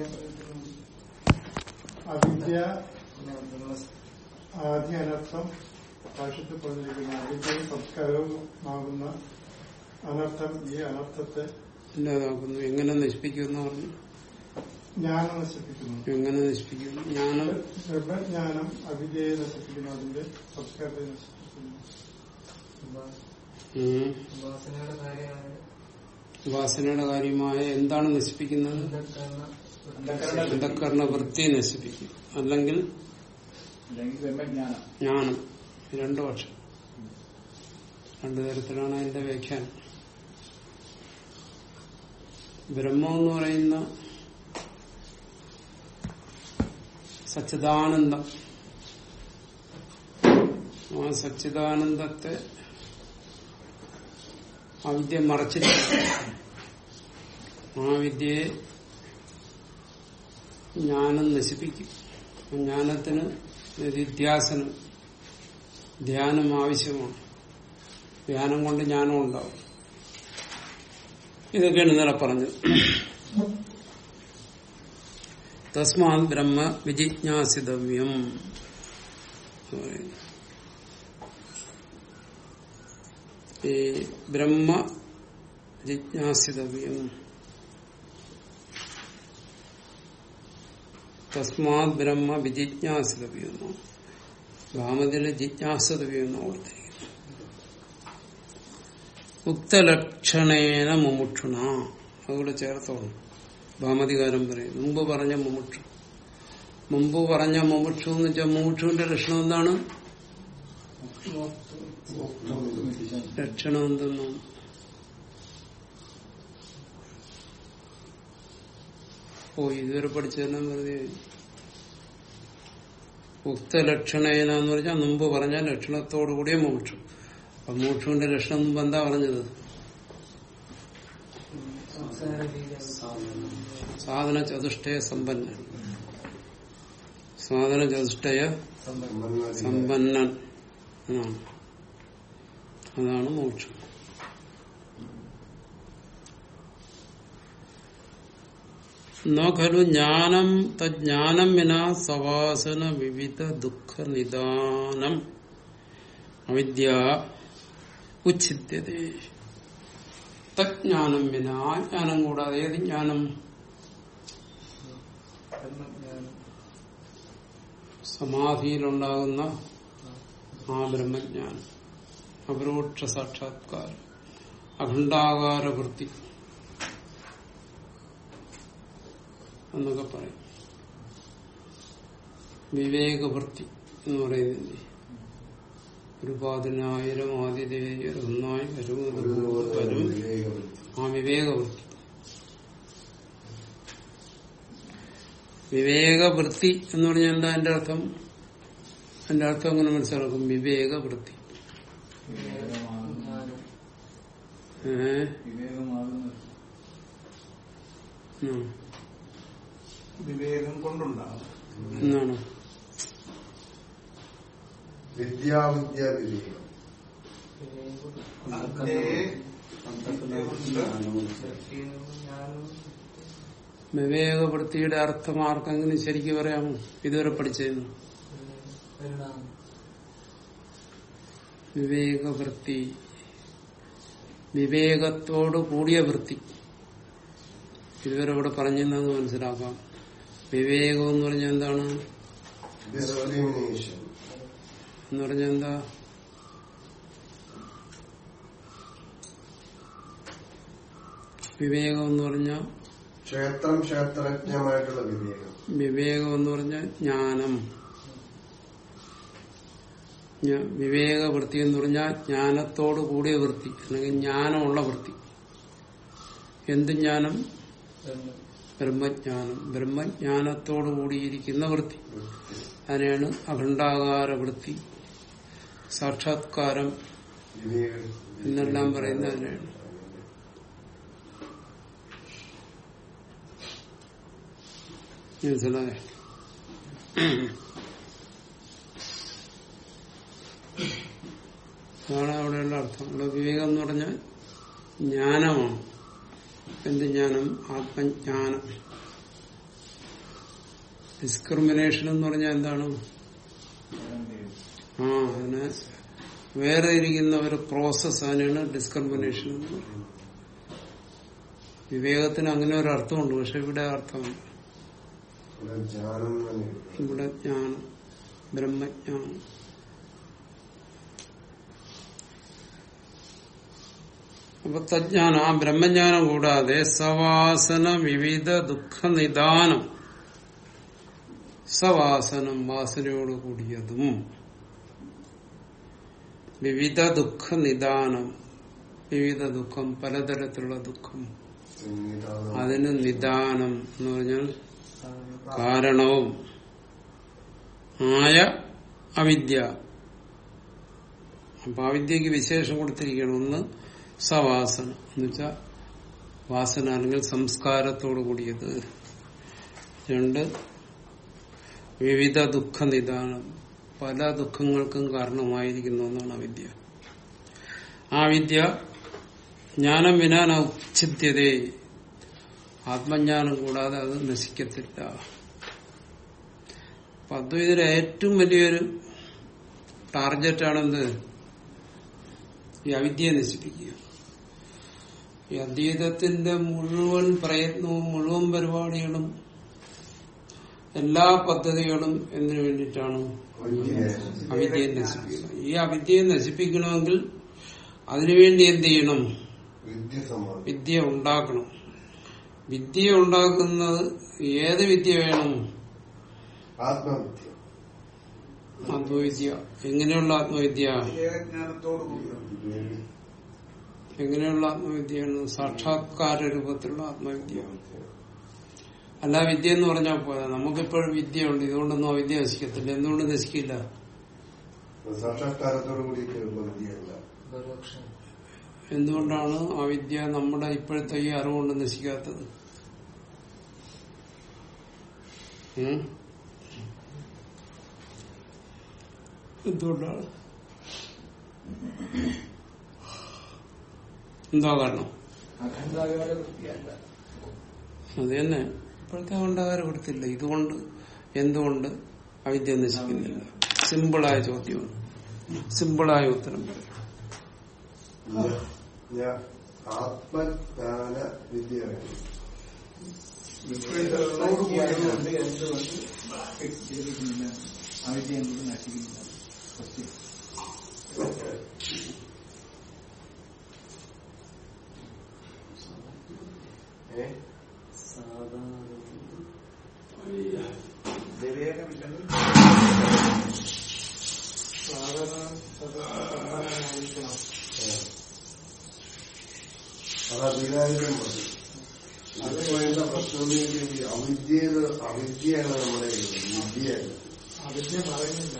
അവിദ്യ ആദ്യ അനർത്ഥം ഭാഷത്തിൽ പറഞ്ഞിരിക്കുന്ന അവിദ്യയും സംസ്കാരവുമാകുന്ന അനർത്ഥം ഈ അനർത്ഥത്തെ ഇല്ലാതാക്കുന്നു എങ്ങനെ നശിപ്പിക്കുമെന്ന് പറഞ്ഞു ജ്ഞാനം നശിപ്പിക്കുന്നു എങ്ങനെ നശിപ്പിക്കുന്നു ജ്ഞാനം ബ്രഹ്മജ്ഞാനം അവിദ്യയെ നശിപ്പിക്കുന്നു അതിന്റെ സംസ്കാരത്തെ നശിപ്പിക്കുന്നു ഉം. ഉപാസനയുടെ കാര്യമാണ് ഉപാസനയുടെ കാര്യമായ എന്താണ് നശിപ്പിക്കുന്നത് അന്ധക്കരണ അന്ധക്കരണ വൃത്തി നശിപ്പിക്കും അല്ലെങ്കിൽ അല്ലെങ്കിൽ ബ്രഹ്മജ്ഞാനം ജ്ഞാനം ഈ രണ്ടു പക്ഷം രണ്ടു തരത്തിലാണ് അതിന്റെ വ്യാഖ്യാനം ബ്രഹ്മം എന്ന് പറയുന്ന സച്ചിദാനന്ദം ആ സച്ചിദാനന്ദത്തെ ആ വിദ്യ മറച്ചിരിക്കും ആ വിദ്യയെ ജ്ഞാനം നശിപ്പിക്കും ആ ജ്ഞാനത്തിന് നിധ്യാസനം ധ്യാനം ആവശ്യമാണ് ധ്യാനം കൊണ്ട് ജ്ഞാനം ഉണ്ടാവും ഇതൊക്കെയാണ് ഇന്നലെ പറഞ്ഞത് തസ്മാത് ബ്രഹ്മ വിജിജ്ഞാസിതവ്യം എന്ന് പറയുന്നു. ഈ ബ്രഹ്മ ജിജ്ഞാസിതവ്യം തസ്മാത് ബ്രഹ്മ വിജിജ്ഞാസിതവ്യം എന്നാണ്. ഭാമതിലെ ജിജ്ഞാസിതവ്യം എന്ന് ഓർത്തിരിക്കുന്നു ഉക്തലക്ഷണേന മുമുക്ഷുണ അതുകൂടെ ചേർത്തോണം ഭാമതികാരം പറയും മുമ്പ് പറഞ്ഞ മുമുക്ഷു മുമ്പ് പറഞ്ഞ മുമുക്ഷു എന്ന് വെച്ചാൽ മുമുക്ഷുവിന്റെ ലക്ഷണം എന്താണ് ലക്ഷണം എന്തെന്നാണ് ഓ ഇതുവരെ പഠിച്ചതെല്ലാം വെറുതെ ഉക്തലക്ഷണേന എന്ന് പറഞ്ഞാൽ മുമ്പ് പറഞ്ഞ ലക്ഷണത്തോടു കൂടിയ മോക്ഷു അപ്പൊ മോക്ഷുവിന്റെ ലക്ഷണം മുമ്പ് എന്താ പറഞ്ഞത് സംസാര രീതി സാധന ചതുഷ്ടയ സമ്പന്നൻ സാധന ചതുഷ്ടയ സമ്പന്നൻ എന്നാണ് അതാണ് മോക്ഷം നോ ഖലു ജ്ഞാനം തജ്ഞാനം വിനാ സവാസന വിവിധ ദുഃഖ നിദാനം അവിദ്യ ഉച്ഛിദ്യത തജ്ഞാനം വിനാ ജ്ഞാനം കൂടാതെ ഏത് ജ്ഞാനം ബ്രഹ്മജ്ഞാനം സമാധിയിലുണ്ടാകുന്ന ആ ബ്രഹ്മജ്ഞാനം അപരോക്ഷ സാക്ഷാത്കാരം അഖണ്ഡാകാര വൃത്തി എന്നൊക്കെ പറയും വിവേകവൃത്തി എന്ന് പറയുന്നില്ലേ ഒരു പതിനായിരം ആതിഥേയർ ഒന്നായി വരും വരും ആ വിവേകവൃത്തി വിവേകവൃത്തി എന്ന് പറഞ്ഞാൽ എന്താ എന്റെ അർത്ഥം എന്റെ അർത്ഥം എങ്ങനെ മനസ്സിലാക്കും വിവേകവൃത്തി ജ്ഞാനം ഏഹ് വിവേകമാകുന്ന ഉം. വിവേകം കൊണ്ടുണ്ടാകും എന്നാണ് വിദ്യാവിദ്യ വിവേകം വിവേകവൃത്തിയുടെ അർത്ഥം ആർക്കെങ്കിലും ശരിക്കും പറയാമോ ഇതുവരെ പഠിച്ചിരുന്നു പരിണാമം വിവേകവൃത്തി വിവേകത്തോട് കൂടിയ വൃത്തി ഇതുവരെ ഇവിടെ പറഞ്ഞെന്നത് മനസ്സിലാക്കാം വിവേകം എന്ന് പറഞ്ഞാൽ എന്താണ് ഡിസ്ക്രിമിനേഷൻ എന്ന് പറഞ്ഞാൽ എന്താ വിവേകം എന്ന് പറഞ്ഞാൽ ക്ഷേത്രം ക്ഷേത്രജ്ഞമായിട്ടുള്ള വിവേകം വിവേകം എന്ന് പറഞ്ഞാൽ ജ്ഞാനം ജ്ഞ- വിവേകവൃത്തി എന്ന് പറഞ്ഞാൽ ജ്ഞാനത്തോട് കൂടിയ വൃത്തി അല്ലെങ്കിൽ ജ്ഞാനമുള്ള വൃത്തി എന്ത് ജ്ഞാനം ബ്രഹ്മം ബ്രഹ്മജ്ഞാനം ബ്രഹ്മജ്ഞാനത്തോടു കൂടിയിരിക്കുന്ന വൃത്തി അതിനെയാണ് അഖണ്ഡാകാര വൃത്തി സാക്ഷാത്കാരം വിവേകം എന്നെല്ലാം പറയുന്നത് അതിനെയാണ് മനസ്സിലായോ അതാണ് അവിടെയുള്ള അർത്ഥം ഇവിടെ വിവേകം എന്ന് പറഞ്ഞാൽ ജ്ഞാനമാണ് എന്ത് ജ്ഞാനം ആത്മജ്ഞാനം ഡിസ്ക്രിമിനേഷൻ എന്ന് പറഞ്ഞാൽ എന്താണ് ആ അതിനെ വേറെ ഇരിക്കുന്ന ഒരു പ്രോസസ് അതിനാണ് ഡിസ്ക്രിമിനേഷൻ എന്ന് പറയുന്നത് വിവേകത്തിന് അങ്ങനെ ഒരു അർത്ഥമുണ്ട് പക്ഷെ ഇവിടെ അർത്ഥമില്ല ഇവിടെ ജ്ഞാനം തന്നെ ഇവിടെ ജ്ഞാനം ബ്രഹ്മജ്ഞാനം അപ്പൊ തജ്ഞാനം ആ ബ്രഹ്മജ്ഞാനം കൂടാതെ സവാസന വിവിധ ദുഃഖ നിദാനം സവാസനം വാസനയോട് കൂടിയതും വിവിധ ദുഃഖ നിദാനം വിവിധ ദുഃഖം പലതരത്തിലുള്ള ദുഃഖം സംഗീതാനം അതിന് നിദാനം എന്ന് പറഞ്ഞാൽ കാരണവും ആയ അവിദ്യ അപ്പൊ അവിദ്യക്ക് വിശേഷം കൊടുത്തിരിക്കണം ഒന്ന് സവാസന എന്ന് വെച്ചാൽ വാസന അല്ലെങ്കിൽ സംസ്കാരത്തോടു കൂടിയത് രണ്ട് വിവിധ ദുഃഖ നിദാനം പല ദുഃഖങ്ങൾക്കും കാരണമായിരിക്കുന്ന ഒന്നാണ് അവിദ്യ ആ വിദ്യ ജ്ഞാനം വിനാന ഉച്ഛിത്യതേ ആത്മജ്ഞാനം കൂടാതെ അത് നശിക്കത്തില്ല അപ്പൊ അദ്വൈതയുടെ ഏറ്റവും വലിയൊരു ടാർഗറ്റാണെന്ത് ഈ അവിദ്യയെ നശിപ്പിക്കുക ഈ അദ്വൈതത്തിന്റെ മുഴുവൻ പ്രയത്നവും മുഴുവൻ പരിപാടികളും എല്ലാ പദ്ധതികളും എന്തിനു വേണ്ടിയിട്ടാണ് അവിദ്യയെ നശിപ്പിക്കുക ഈ അവിദ്യയെ നശിപ്പിക്കണമെങ്കിൽ അതിനുവേണ്ടി എന്ത് ചെയ്യണം വിദ്യ സമാധി വിദ്യ ഉണ്ടാക്കണം വിദ്യ ഉണ്ടാക്കുന്നത് ഏത് വിദ്യ വേണം ആത്മവിദ്യ ആത്മവിദ്യ എങ്ങനെയുള്ള ആത്മവിദ്യ എങ്ങനെയുള്ള ആത്മവിദ്യയാണ് സാക്ഷാത്കാര രൂപത്തിലുള്ള ആത്മവിദ്യ അല്ല വിദ്യ എന്ന് പറഞ്ഞാൽ പോയാ നമുക്കിപ്പോഴും വിദ്യയുണ്ട് ഇതുകൊണ്ടൊന്നും അവിദ്യ നശിക്കത്തില്ല എന്തുകൊണ്ട് നശിക്കില്ല സാക്ഷാത്കാരത്തോടു കൂടിയിട്ടുള്ള വിദ്യയല്ല പരോക്ഷം എന്തുകൊണ്ടാണ് ആ വിദ്യ നമ്മുടെ ഇപ്പോഴത്തെ ഈ അറിവുകൊണ്ട് നശിക്കാത്തത് ഉം? എന്തുകൊണ്ടാണ് എന്താ കാരണം അഖണ്ഡാകാര വൃത്തിയല്ല അത് തന്നെ ഇപ്പോഴത്തെ കൊണ്ടാകാരം കൊടുത്തില്ല ഇതുകൊണ്ട് എന്തുകൊണ്ട് അവിദ്യ നശിക്കുന്നില്ല സിമ്പിളായ ചോദ്യമാണ് സിമ്പിളായ ഉത്തരം പറയും ഞാൻ- ഞാൻ ആത്മജ്ഞാന വിദ്യ വേണം. ഇപ്പോഴത്തെ കൊണ്ട് എന്തുകൊണ്ട് ജനിക്കുന്നില്ല അവിദ്യ എന്തുകൊണ്ട് നശിക്കുന്നില്ല Question. ഏ? വിവേകമില്ലെങ്കിൽ സാധാരണ സദായിരിക്കണം അത് അധികാരികം മതി അത് വേണ്ട പ്രശ്നം അവിദ്യയിൽ അവിദ്യയാണ് നമ്മുടെ കയ്യിൽ. വിദ്യയല്ല അവിദ്യ പറയുന്നില്ല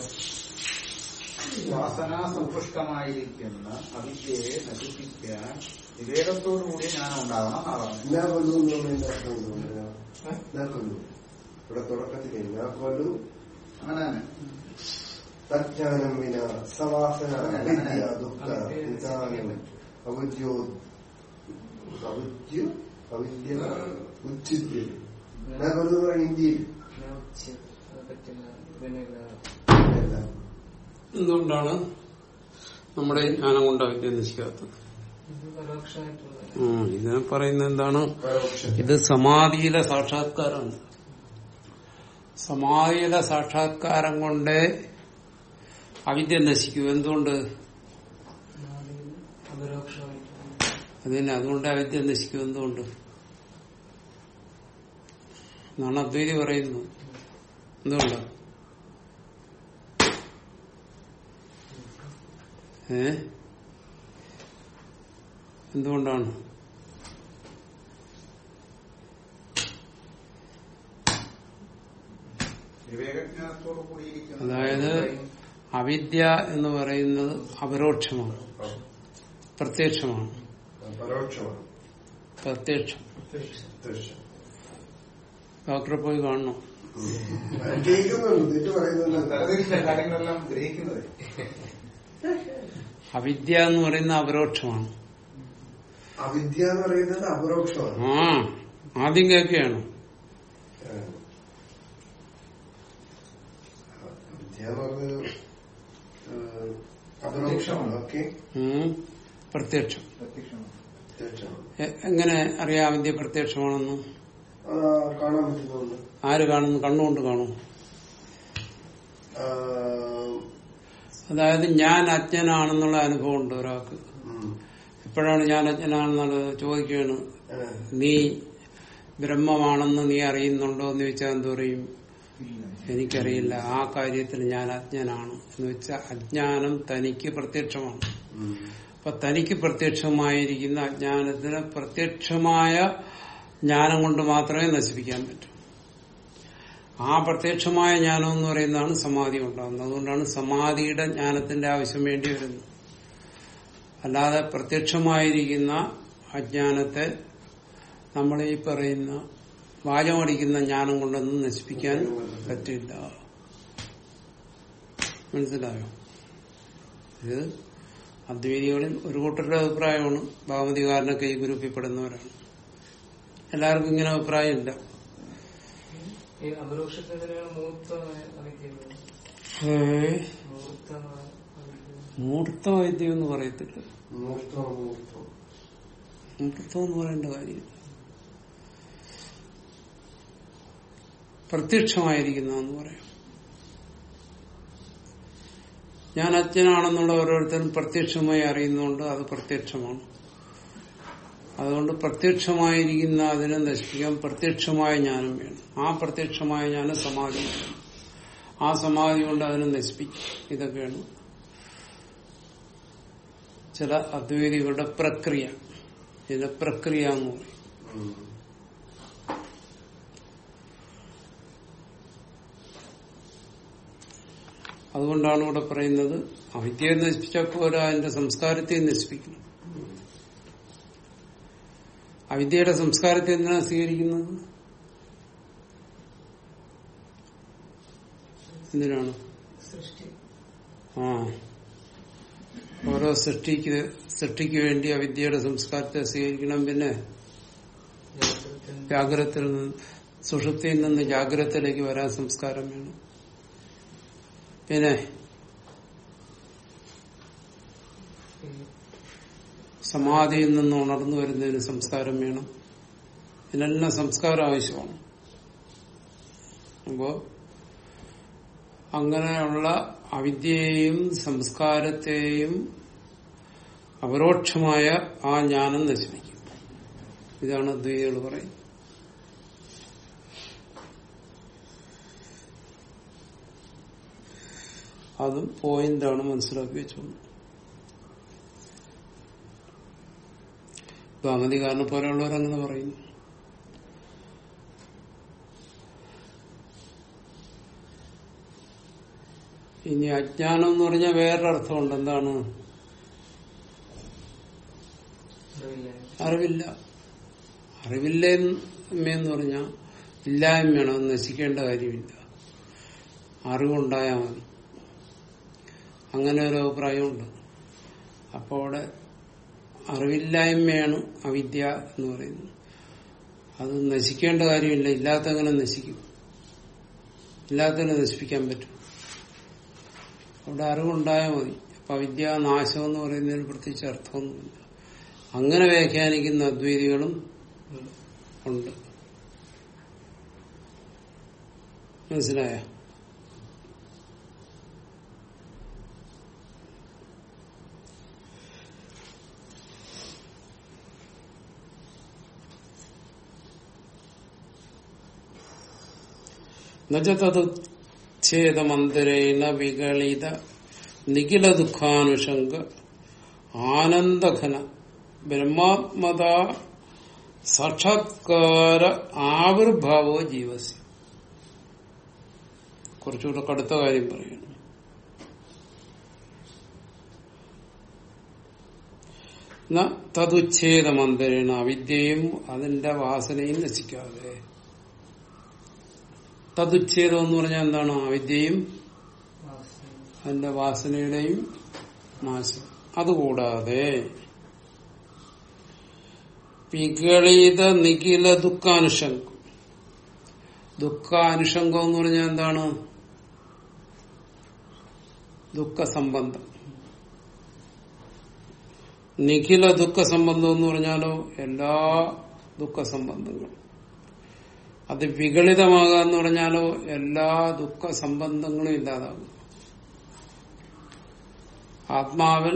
വാസന സമ്പുഷ്ടമായിരിക്കുന്ന അവിദ്യയെ നശിപ്പിക്കാൻ വിവേകത്തോടുകൂടി ഞാൻ ഉണ്ടാകണം എന്നാണ് എന്നാ കൊല്ലു എന്നുള്ളതിന്റെ അർത്ഥം എന്തുകൊണ്ട് എന്നാ കൊല്ലു ഇവിടെ തുടക്കത്തിൽ എന്നാ കൊല്ലു അങ്ങനെ തന്നെ തജ്ഞാനം വിന സവാസന അവിദ്യ ദുഃഖ നിദാനം അവിദ്യോ അവിദ്യ അവിദ്യ ഉച്ചിത്യ എന്നാ കൊല്ലു ഇന്ത്യയിൽ ഉച്ച അത് പറ്റില്ല ഇതിനില്ല എല്ലാം എന്തുകൊണ്ടാണ് നമ്മുടെ ഈ ജ്ഞാനം കൊണ്ട് അവിദ്യ നശിക്കാത്തത് ഇത് പരോക്ഷമായിട്ടുള്ള ഉം, ഇതിനെ പറയുന്നത് എന്താണ് പരോക്ഷം ഇത് സമാധിയിലെ സാക്ഷാത്കാരമാണ് സമാധിയിലെ സാക്ഷാത്കാരം കൊണ്ട് അവിദ്യ നശിക്കൂ എന്തുകൊണ്ട് നാളിൽ അപരോക്ഷമായിട്ടുള്ള അതിന് അതുകൊണ്ട് അവിദ്യ നശിക്കൂ എന്തുകൊണ്ട് എന്നാണ് അദ്വൈതി പറയുന്നത് എന്തുകൊണ്ട് ഏ എന്തുകൊണ്ടാണ് വിവേകജ്ഞാനത്തോടു കൂടിയിരിക്കുന്ന അതായത് അവിദ്യ എന്ന് പറയുന്നത് അപരോക്ഷമാണ് പ്രത്യക്ഷമാണ് പരോക്ഷമാണ് പ്രത്യക്ഷം പ്രത്യക്ഷം ഡോക്ടറെ പോയി കാണണം കേൾക്കുന്നുണ്ട് തെറ്റ് പറയുന്നുണ്ട് തരത്തിലുള്ള കാര്യങ്ങളെല്ലാം ഗ്രഹിക്കുന്നത് അവിദ്യ എന്ന് പറയുന്ന അപരോക്ഷമാണ് അവിദ്യ എന്ന് പറയുന്നത് അപരോക്ഷമാണ് ആ ആദ്യം കേൾക്കുകയാണ് വിദ്യ എന്ന് പറഞ്ഞത് ഏഹ്, അപരോക്ഷമാണ് ഓക്കെ ഉം. പ്രത്യക്ഷം പ്രത്യക്ഷമാണ് പ്രത്യക്ഷമാണ് എ- എങ്ങനെ അറിയാം വിദ്യ പ്രത്യക്ഷമാണെന്ന് ആ, കാണാൻ പറ്റുന്നുണ്ട് ആര് കാണുന്നു കണ്ണുകൊണ്ട് കാണും ആ, അതായത് ഞാൻ അജ്ഞനാണെന്നുള്ള അനുഭവം ഉണ്ട് ഒരാൾക്ക് ഉം. എപ്പോഴാണ് ഞാൻ അജ്ഞനാണെന്നുള്ളത് ചോദിക്കുകയാണ് ഏഹ്, നീ ബ്രഹ്മമാണെന്ന് നീ അറിയുന്നുണ്ടോ എന്ന് ചോദിച്ചാൽ എന്ത് പറയും ഇല്ല എനിക്കറിയില്ല ആ കാര്യത്തിൽ ഞാൻ അജ്ഞനാണ് എന്ന് വെച്ചാൽ അജ്ഞാനം തനിക്ക് പ്രത്യക്ഷമാണ് ഉം. അപ്പൊ തനിക്ക് പ്രത്യക്ഷമായിരിക്കുന്ന അജ്ഞാനത്തിന് പ്രത്യക്ഷമായ ജ്ഞാനം കൊണ്ട് മാത്രമേ നശിപ്പിക്കാൻ പറ്റൂ ആ പ്രത്യക്ഷമായ ജ്ഞാനം എന്ന് പറയുന്നതാണ് സമാധി ഉണ്ടാകുന്നത് അതുകൊണ്ടാണ് സമാധിയുടെ ജ്ഞാനത്തിന്റെ ആവശ്യം വേണ്ടി വരുന്നത് അല്ലാതെ പ്രത്യക്ഷമായിരിക്കുന്ന അജ്ഞാനത്തെ നമ്മൾ ഈ പറയുന്ന വാചമടിക്കുന്ന ജ്ഞാനം കൊണ്ടൊന്നും നശിപ്പിക്കാൻ പറ്റില്ല മനസ്സിലായോ ഇത് അദ്വൈതികളിൽ ഒരു കൂട്ടരുടെ അഭിപ്രായമാണ് ഭാവതികാരനൊക്കെ ഈ ഗ്രൂപ്പിൽ പെടുന്നവരാണ് എല്ലാവർക്കും ഇങ്ങനെ അഭിപ്രായമില്ല ഈ അപരോക്ഷത്തിനെതിരെയാണ് മൂർത്തമായ അറിയിക്കുന്നത് ഏ, മൂർത്തമായ അറിയിക്കുന്നത്. മൂർത്ത വൈദ്യം എന്ന് പറയത്തില്ല മൂർത്തം മൂർത്തം മൂർത്തം എന്ന് പറയേണ്ട കാര്യമില്ല പ്രത്യക്ഷമായിരിക്കുന്നതെന്ന് പറയാം ഞാൻ അജ്ഞനാണെന്നുള്ള ഓരോരുത്തരും പ്രത്യക്ഷമായി അറിയുന്നുണ്ട് അത് പ്രത്യക്ഷമാണ് അതുകൊണ്ട് പ്രത്യക്ഷമായിരിക്കുന്ന അതിനെ നശിപ്പിക്കാൻ പ്രത്യക്ഷമായ ജ്ഞാനം വേണം ആ പ്രത്യക്ഷമായ ജ്ഞാനം സമാധി വേണം. ആ സമാധി കൊണ്ട് അതിനെ നശിപ്പിക്കും ഇതൊക്കെയാണ് ചില അദ്വൈതികളുടെ പ്രക്രിയ ഇതിന്റെ പ്രക്രിയ എന്ന് പറയും ഉം. അതുകൊണ്ടാണ് ഇവിടെ പറയുന്നത് അവിദ്യയെ നശിപ്പിച്ചപ്പോൾ അതിന്റെ സംസ്കാരത്തെ നശിപ്പിക്കണം അവിദ്യയുടെ സംസ്കാരത്തെ എന്തിനാണ് സ്വീകരിക്കുന്നത് എന്തിനാണ് സൃഷ്ടി ആ ഓരോ സൃഷ്ടിക്ക് സൃഷ്ടിക്ക് വേണ്ടി അവിദ്യയുടെ സംസ്കാരത്തെ സ്വീകരിക്കണം പിന്നെ ജാഗ്രത ജാഗ്രതയിൽ നിന്ന് സുഷുപ്തിയിൽ നിന്ന് ജാഗ്രതയിലേക്ക് വരാൻ സംസ്കാരം വേണം പിന്നെ ഈ സമാധിയിൽ നിന്ന് ഉണർന്നു വരുന്നതിന് സംസ്കാരം വേണം ഇതിനെല്ലാം സംസ്കാരം ആവശ്യമാണ് അപ്പോ അങ്ങനെയുള്ള അവിദ്യയെയും സംസ്കാരത്തെയും അപരോക്ഷമായ ആ ജ്ഞാനം നശിപ്പിക്കും ഇതാണ് അദ്വൈതികൾ പറയുന്നത് അതും പോയിന്റാണ് മനസ്സിലാക്കി വെച്ചത് ഭാമതികാരനെ പോലെയുള്ളവർ അങ്ങനെ പറയുന്നു ഇനി അജ്ഞാനം എന്ന് പറഞ്ഞാൽ വേറൊരു അർത്ഥമുണ്ട് എന്താണ് അറിവില്ല അറിവില്ല അറിവില്ലെന്ന് പറഞ്ഞാൽ ഇല്ലായ്മയാണ് അത് നശിക്കേണ്ട കാര്യമില്ല അറിവുണ്ടായാൽ മതി അങ്ങനെ ഒരു അഭിപ്രായമുണ്ട് അപ്പോൾ അവിടെ അറിവില്ലായ്മയാണ് അവിദ്യ എന്ന് പറയുന്നത് അത് നശിക്കേണ്ട കാര്യമില്ല ഇല്ലാത്തങ്ങനെ നശിക്കും ഇല്ലാത്തതിനെ നശിപ്പിക്കാൻ പറ്റും അവിടെ അറിവുണ്ടായാൽ മതി അപ്പൊ അവിദ്യ നാശം എന്ന് പറയുന്നതിന് പ്രത്യേകിച്ച് അർത്ഥമൊന്നുമില്ല അങ്ങനെ വ്യാഖ്യാനിക്കുന്ന അദ്വൈതികളും ഉണ്ട് മനസ്സിലായ ഛേദമന്തരേണ വികളിത നിഖില ദുഃഖാനുഷംഗ ആനന്ദഘന ബ്രഹ്മാത്മത സാക്ഷാത്കാര ആവിർഭാവോ ജീവസ് കുറച്ചുകൂടെ കടുത്ത കാര്യം പറയണം ന തതുച്ഛേദമന്തരേണ അവിദ്യയും അതിന്റെ വാസനയും നശിക്കാതെ തതുച്ഛേദം എന്ന് പറഞ്ഞാൽ എന്താണ് അവിദ്യയും വാസന അതിന്റെ വാസനയുടെയും നാശം അതുകൂടാതെ വികളിത നിഖില ദുഃഖാനുഷങ്കം ദുഃഖാനുഷംഗം എന്ന് പറഞ്ഞാൽ എന്താണ് ദുഃഖസംബന്ധം നിഖില ദുഃഖസംബന്ധം എന്ന് പറഞ്ഞാലോ എല്ലാ ദുഃഖസംബന്ധങ്ങളും അത് വികളിതമാകുക എന്ന് പറഞ്ഞാലോ എല്ലാ ദുഃഖസംബന്ധങ്ങളും ഇല്ലാതാകും ആത്മാവിൽ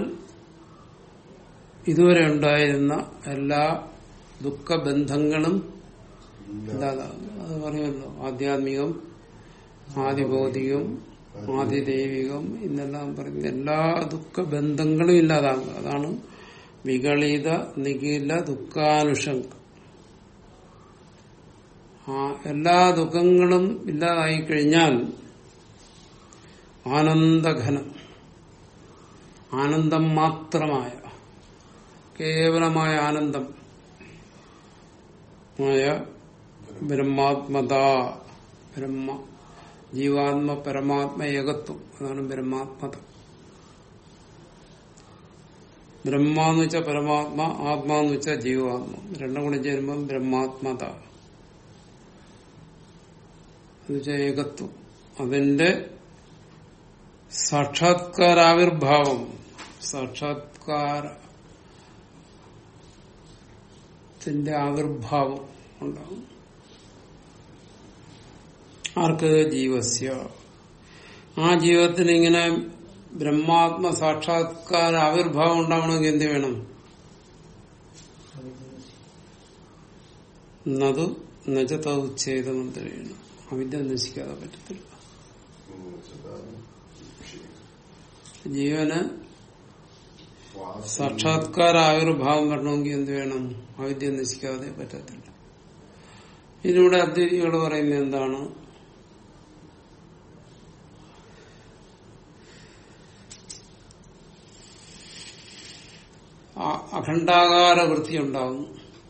ഇതുവരെ ഉണ്ടായിരുന്ന എല്ലാ ദുഃഖബന്ധങ്ങളും ഇല്ലാതാകും അത് പറയുമല്ലോ ആധ്യാത്മികം ആദിഭൗതികം ആദിദൈവികം എന്നെല്ലാം പറയുന്നത് എല്ലാ ദുഃഖബന്ധങ്ങളും ഇല്ലാതാകുക അതാണ് വികളിത നിഖില ദുഃഖാനുഷങ്ക ആ എല്ലാ ദുഃഖങ്ങളും ഇല്ലാതായി കഴിഞ്ഞാൽ ആനന്ദഘനം ആനന്ദം മാത്രമായ കേവലമായ ആനന്ദം മായ ബ്രഹ്മാത്മത ബ്രഹ്മ ജീവാത്മ പരമാത്മ ഏകത്വം അതാണ് ബ്രഹ്മാത്മത ബ്രഹ്മ എന്ന് വെച്ചാൽ പരമാത്മ ആത്മാ എന്ന് വെച്ചാൽ ജീവാത്മ രണ്ടും കൂടി ചേരുമ്പം ബ്രഹ്മാത്മത എന്ന് വെച്ചാൽ ഏകത്വം അതിന്റെ സാക്ഷാത്കാരാവിർഭാവം സാക്ഷാത്കാര ത്തിന്റെ ആവിർഭാവം ഉണ്ടാകും ആർക്ക് ജീവസ്യ ആ ജീവിതത്തിന് ഇങ്ങനെ ബ്രഹ്മാത്മ സാക്ഷാത്കാര ആവിർഭാവം ഉണ്ടാവണമെങ്കിൽ എന്ത് വേണം എന്നത് നജത ഉച്ഛേദമന്ത്രിയാണ് അവിദ്യ നശിക്കാതെ പറ്റത്തില്ല ജീവന് സാക്ഷാത്കാര ആവിർഭാവം വരണമെങ്കിൽ എന്ത് വേണം അവിദ്യ നശിക്കാതെ പറ്റത്തില്ല ഇതിലൂടെ അദ്വൈതികൾ പറയുന്നത് എന്താണ് ആ- അഖണ്ഡാകാര വൃത്തി ഉണ്ടാകുന്നു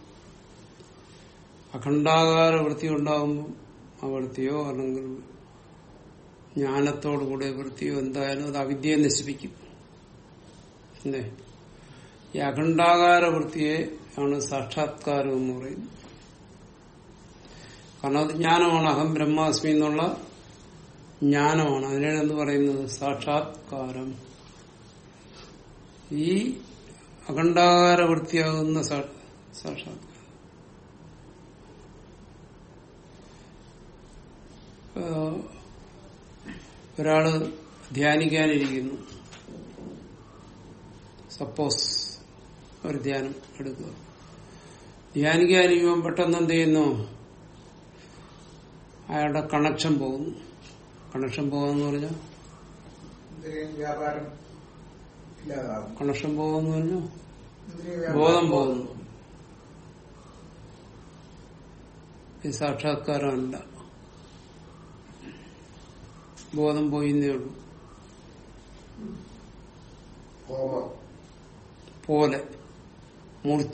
അഖണ്ഡാകാര വൃത്തി ഉണ്ടാകുമ്പോൾ ആ വൃത്തിയോ അല്ലെങ്കിൽ ജ്ഞാനത്തോടു കൂടിയ വൃത്തിയോ എന്തായാലും അത് അവിദ്യയെ നശിപ്പിക്കും അല്ലേ ഈ അഖണ്ഡാകാര വൃത്തിയെ ആണ് സാക്ഷാത്കാരം എന്ന് പറയുന്നത് കാരണം അത് ജ്ഞാനമാണ് അഹം ബ്രഹ്മാസ്മി എന്നുള്ള ജ്ഞാനമാണ് അതിനാണ് എന്ത് പറയുന്നത് സാക്ഷാത്കാരം ഈ അഖണ്ഡാകാര വൃത്തിയാകുന്ന സാ- സാക്ഷാത്കാരം ഏഹ് ഒരാള് ധ്യാനിക്കാനിരിക്കുന്നു സപ്പോസ് ഒരു ധ്യാനം എടുക്കുക ധ്യാനിക്കാനിരിക്കുമ്പോൾ പെട്ടെന്ന് എന്ത് ചെയ്യുന്നു അയാളുടെ കണക്ഷൻ പോകുന്നു കണക്ഷൻ പോകുന്നു പറഞ്ഞാൽ ഇന്ദ്രിയ വ്യാപാരം ഇല്ലാതാകും കണക്ഷൻ പോകുന്നു പറഞ്ഞാൽ ഇന്ദ്രിയ ബോധം വ്യാപാരം പോകുന്നു ഈ സാക്ഷാത്കാരമല്ല ബോധം പോയിന്നേ ഉള്ളൂ കോമ പോലെ മൂർച്ച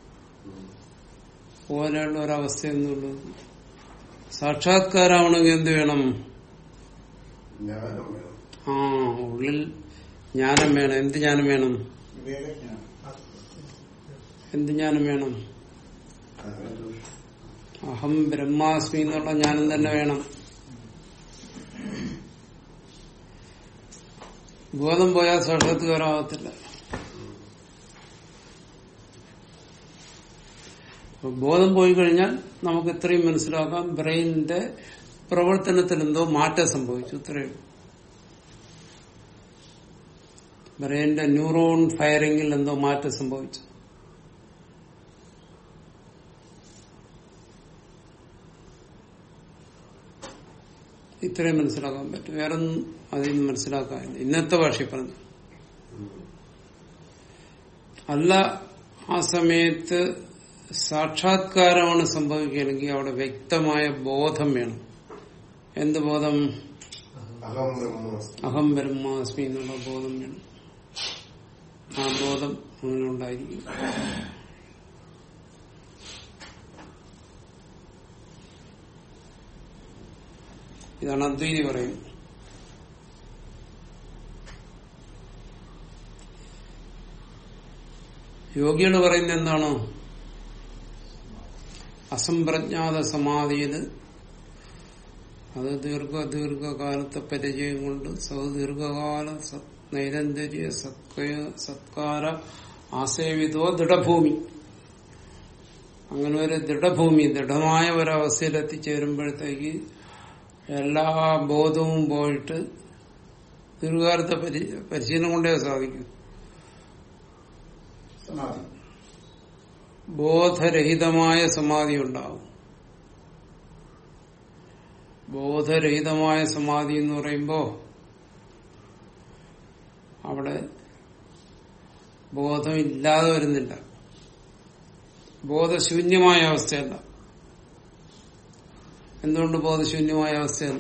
പോലെയുള്ള ഒരവസ്ഥയെന്നുള്ളൂ സാക്ഷാത്കാരമാണെങ്കിൽ എന്ത് വേണം ജ്ഞാനം വേണം ആ ഉള്ളിൽ ജ്ഞാനം വേണം എന്ത് ജ്ഞാനം വേണം വിവേകജ്ഞാനം എന്ത് ജ്ഞാനം വേണം അഹം ബ്രഹ്മാസ്മി എന്നുള്ള ജ്ഞാനം തന്നെ വേണം ബോധം പോയാൽ സാക്ഷാത്കാരാവത്തില്ല അപ്പൊ ബോധം പോയി കഴിഞ്ഞാൽ നമുക്ക് ഇത്രയും മനസ്സിലാക്കാം ബ്രെയിനിന്റെ പ്രവർത്തനത്തിൽ എന്തോ മാറ്റം സംഭവിച്ചു ഇത്രയും ബ്രെയിനിന്റെ ന്യൂറോൺ ഫയറിംഗിൽ എന്തോ മാറ്റം സംഭവിച്ചു ഇത്രയും മനസ്സിലാക്കാൻ പറ്റും വേറെ ഒന്നും അതിൽ നിന്ന് മനസ്സിലാക്കാനില്ല ഇന്നത്തെ ഭാഷയിൽ പറഞ്ഞു അല്ല ആ സമയത്ത് സാക്ഷാത്കാരമാണ് സംഭവിക്കുകയാണെങ്കിൽ അവിടെ വ്യക്തമായ ബോധം വേണം എന്ത് ബോധം അഹം ബ്രഹ്മാസ്മി അഹം ബ്രഹ്മാസ്മി എന്നുള്ള ബോധം വേണം ആ ബോധം അങ്ങനെ ഉണ്ടായിരിക്കും ഇതാണ് അദ്വൈതി പറയുന്നത് യോഗികൾ പറയുന്നത് എന്താണോ അസംപ്രജ്ഞാത സമാധിയില് അത് ദീർഘ ദീർഘകാലത്തെ പരിചയം കൊണ്ട് സൗദീർഘകാല സ- നൈരന്തര്യ സത്കയ സത്കാര ആസേവിതോ ദൃഢഭൂമി അങ്ങനെ ഒരു ദൃഢഭൂമി ദൃഢമായ ഒരവസ്ഥയിൽ എത്തിച്ചേരുമ്പോഴത്തേക്ക് എല്ലാ ബോധവും പോയിട്ട് ദീർഘകാലത്തെ പരി പരിശീലനം കൊണ്ടേ സാധിക്കും സമാധി ബോധരഹിതമായ സമാധി ഉണ്ടാവും ബോധരഹിതമായ സമാധി എന്ന് പറയുമ്പോ അവിടെ ബോധം ഇല്ലാതെ വരുന്നില്ല ബോധശൂന്യമായ അവസ്ഥയല്ല എന്തുകൊണ്ട് ബോധശൂന്യമായ അവസ്ഥയല്ല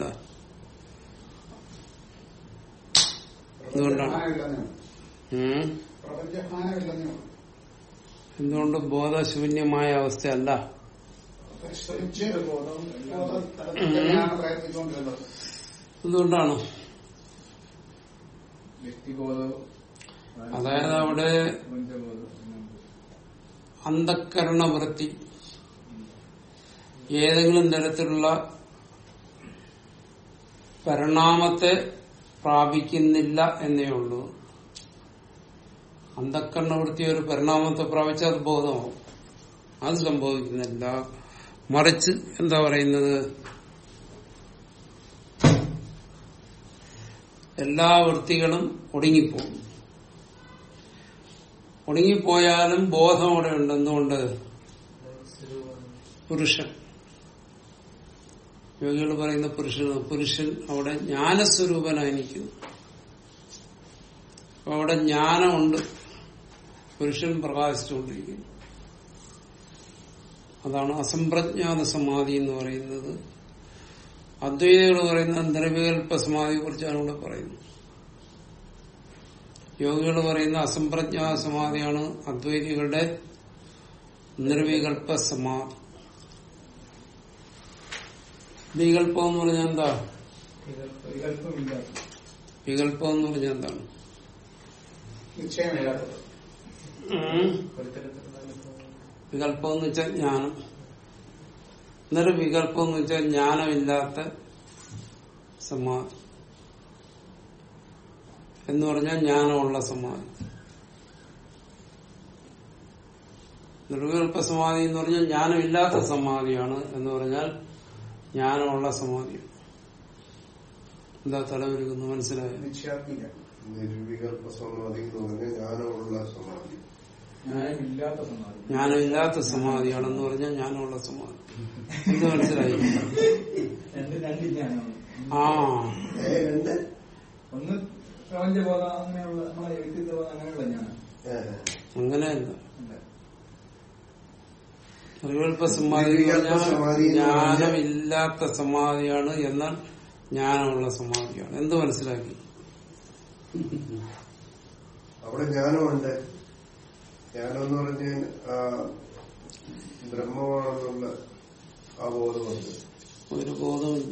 എന്തുകൊണ്ടാണ് പ്രപഞ്ചഭാനമില്ലെന്നേ ഉം? പ്രപഞ്ചഭാനമില്ലെന്നേ ഉള്ളൂ. എന്തുകൊണ്ട് ബോധശൂന്യമായ അവസ്ഥയല്ല പരിശ്രമിച്ച് ബോധം തലത്തിൽ തന്നെയാണ് പ്രയത്നിച്ചുകൊണ്ടിരുന്നത് എന്തുകൊണ്ടാണ് വ്യക്തിബോധവും അതായത് അവിടെ പഞ്ചബോധം അന്ധക്കരണ വൃത്തി ഏതെങ്കിലും തരത്തിലുള്ള പരിണാമത്തെ പ്രാപിക്കുന്നില്ല എന്നേ ഉള്ളൂ അന്ധക്കരണ വൃത്തി ഒരു പരിണാമത്തെ പ്രാപിച്ചാൽ അത് ബോധമാവും അത് സംഭവിക്കുന്നില്ല മറിച്ച് എന്താ പറയുന്നത് എല്ലാ വൃത്തികളും ഒടുങ്ങിപ്പോകും ഒടുങ്ങിപ്പോയാലും ബോധം അവിടെ ഉണ്ട് എന്തുകൊണ്ട് സ്വരൂപം പുരുഷൻ യോഗികൾ പറയുന്ന പുരുഷൻ പുരുഷൻ അവിടെ ജ്ഞാനസ്വരൂപനായിരിക്കുന്നു അപ്പൊ അവിടെ ജ്ഞാനമുണ്ട് പുരുഷൻ പ്രകാശിച്ചുകൊണ്ടിരിക്കുന്നു അതാണ് അസംപ്രജ്ഞാത സമാധി എന്ന് പറയുന്നത് അദ്വൈതികൾ പറയുന്ന നിർവികൽപ്പ സമാധിയെ കുറിച്ചാണ് ഇവിടെ പറയുന്നത് യോഗികൾ പറയുന്ന അസംപ്രജ്ഞാത സമാധിയാണ് അദ്വൈതികളുടെ നിർവികൽപ്പ സമാധി വികല്പം എന്ന് പറഞ്ഞാൽ എന്താ വികല്പമില്ല വികല്പം എന്ന് പറഞ്ഞാൽ എന്താണ് നിശ്ചയമില്ലാത്തത് ഉം. ഒരു തരത്തിലുള്ള അനുഭവം വികല്പം എന്ന് വെച്ചാൽ ജ്ഞാനം നിർവികല്പം എന്ന് വെച്ചാൽ ജ്ഞാനമില്ലാത്ത സമാധി എന്ന് പറഞ്ഞാൽ ജ്ഞാനമുള്ള സമാധി നിർവികല്പ സമാധി എന്ന് പറഞ്ഞാൽ ജ്ഞാനമില്ലാത്ത സമാധിയാണ് എന്ന് പറഞ്ഞാൽ ജ്ഞാനമുള്ള സമാധി എന്താ തലവരുക്കുന്നു മനസ്സിലായോ നിശ്ചയാത്മിക നിർവികൽപ്പ സമാധി എന്ന് പറഞ്ഞാൽ ജ്ഞാനമുള്ള സമാധി ന്യായമില്ലാത്ത സമാധി ജ്ഞാനമില്ലാത്ത സമാധിയാണെന്ന് പറഞ്ഞാൽ ജ്ഞാനമുള്ള സമാധി എന്ത് മനസ്സിലായി രണ്ട് രണ്ട് ജ്ഞാനമാണ് ആ ഏ, രണ്ട് ഒന്ന് പ്രപഞ്ചബോധം അങ്ങനെയുള്ള നമ്മളെ വ്യക്തിത്വബോധം അങ്ങനെയുള്ള ജ്ഞാനം ഏ, അങ്ങനെയല്ല ഉണ്ട്. നിർവികൽപ്പ സമാധി എന്ന് നിർവികൽപ്പ പറഞ്ഞാൽ സമാധി എന്ന് പറഞ്ഞാൽ ജ്ഞാനമില്ലാത്ത സമാധിയാണ് എന്നാൽ ജ്ഞാനമുള്ള സമാധിയാണ് എന്ത് മനസ്സിലാക്കി അവിടെ ജ്ഞാനമുണ്ട് ജ്ഞാനം എന്ന് പറഞ്ഞാൽ ആ, ബ്രഹ്മമാണെന്നുള്ള ആ ബോധമുണ്ട് ഒരു ബോധമില്ല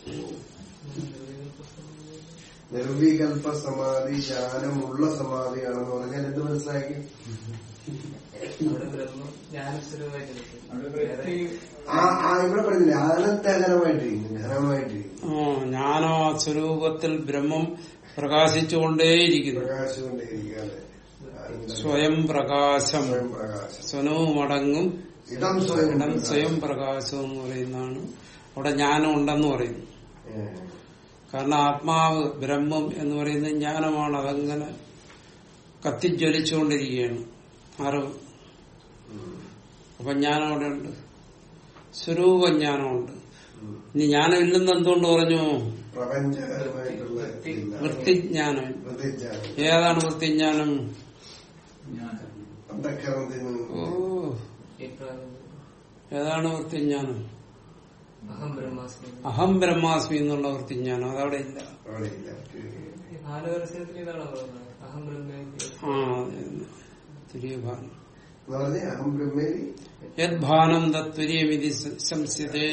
നിർവികൽപ്പ സമാധി ജ്ഞാനമുള്ള സമാധിയാണെന്ന് പറഞ്ഞാൽ എന്ത് മനസ്സിലാക്കി അവിടെ ബ്രഹ്മം ജ്ഞാനസ്വരൂപമായിട്ട് നിൽക്കും. അവിടെ വേറെ വ്യക്തി ആ ആ ഇവിടെ പറഞ്ഞില്ലേ അനന്തകരമായിട്ടിരിക്കുന്നു ഘനമായിട്ടിരിക്കുന്നു ആ ജ്ഞാനം ആ സ്വരൂപത്തിൽ ബ്രഹ്മം പ്രകാശിച്ചുകൊണ്ടേയിരിക്കുന്നു പ്രകാശിച്ചുകൊണ്ടേയിരിക്കാതെ സ്വയം പ്രകാശം സ്വയം പ്രകാശം സ്വനവും അടങ്ങും ഇതം സ്വയം ഇടം പ്രകാശം. സ്വയം പ്രകാശം എന്ന് പറയുന്നതാണ് അവിടെ ജ്ഞാനം ഉണ്ടെന്ന് പറയുന്നു ഏ. കാരണം ആത്മാവ് ബ്രഹ്മം എന്ന് പറയുന്നത് ജ്ഞാനമാണ് അതങ്ങനെ കത്തിജ്വലിച്ചുകൊണ്ടിരിക്കുകയാണ് അറിവ് അപ്പൊ ജ്ഞാനം അവിടെ ഉണ്ട് സ്വരൂപജ്ഞാനമുണ്ട് ഉം. ഇനി ജ്ഞാനമില്ലെന്ന് എന്തുകൊണ്ട് പറഞ്ഞു പ്രപഞ്ചകരമായിട്ടുള്ള ഇല്ല. വൃത്തിജ്ഞാനം വൃത്തിജ്ഞാനം. ഏതാണ് വൃത്തിജ്ഞാനം ജ്ഞാനം അന്ധക്കരണത്തിൽ ഓ നിന്ന് ഇപ്രായം ഏതാണ് വൃത്തിജ്ഞാനം അഹം ബ്രഹ്മാസ്മി അഹം ബ്രഹ്മാസ്മി എന്നുള്ള വൃത്തിജ്ഞാനം അതവിടെ ഇല്ല അവിടെ ഇല്ല ഈ ഭാനുപരസ്യത്തിൽ ഇതാണോ പറയുന്നത് അഹം ബ്രഹ്മേന്ദ്രിയ ആ അതെ, അതെ. തുര്യഭാനം എന്ന് പറഞ്ഞ അഹം ബ്രഹ്മേരി യദ്ഭാനം തത്വര്യമിതി സംസ്യതേ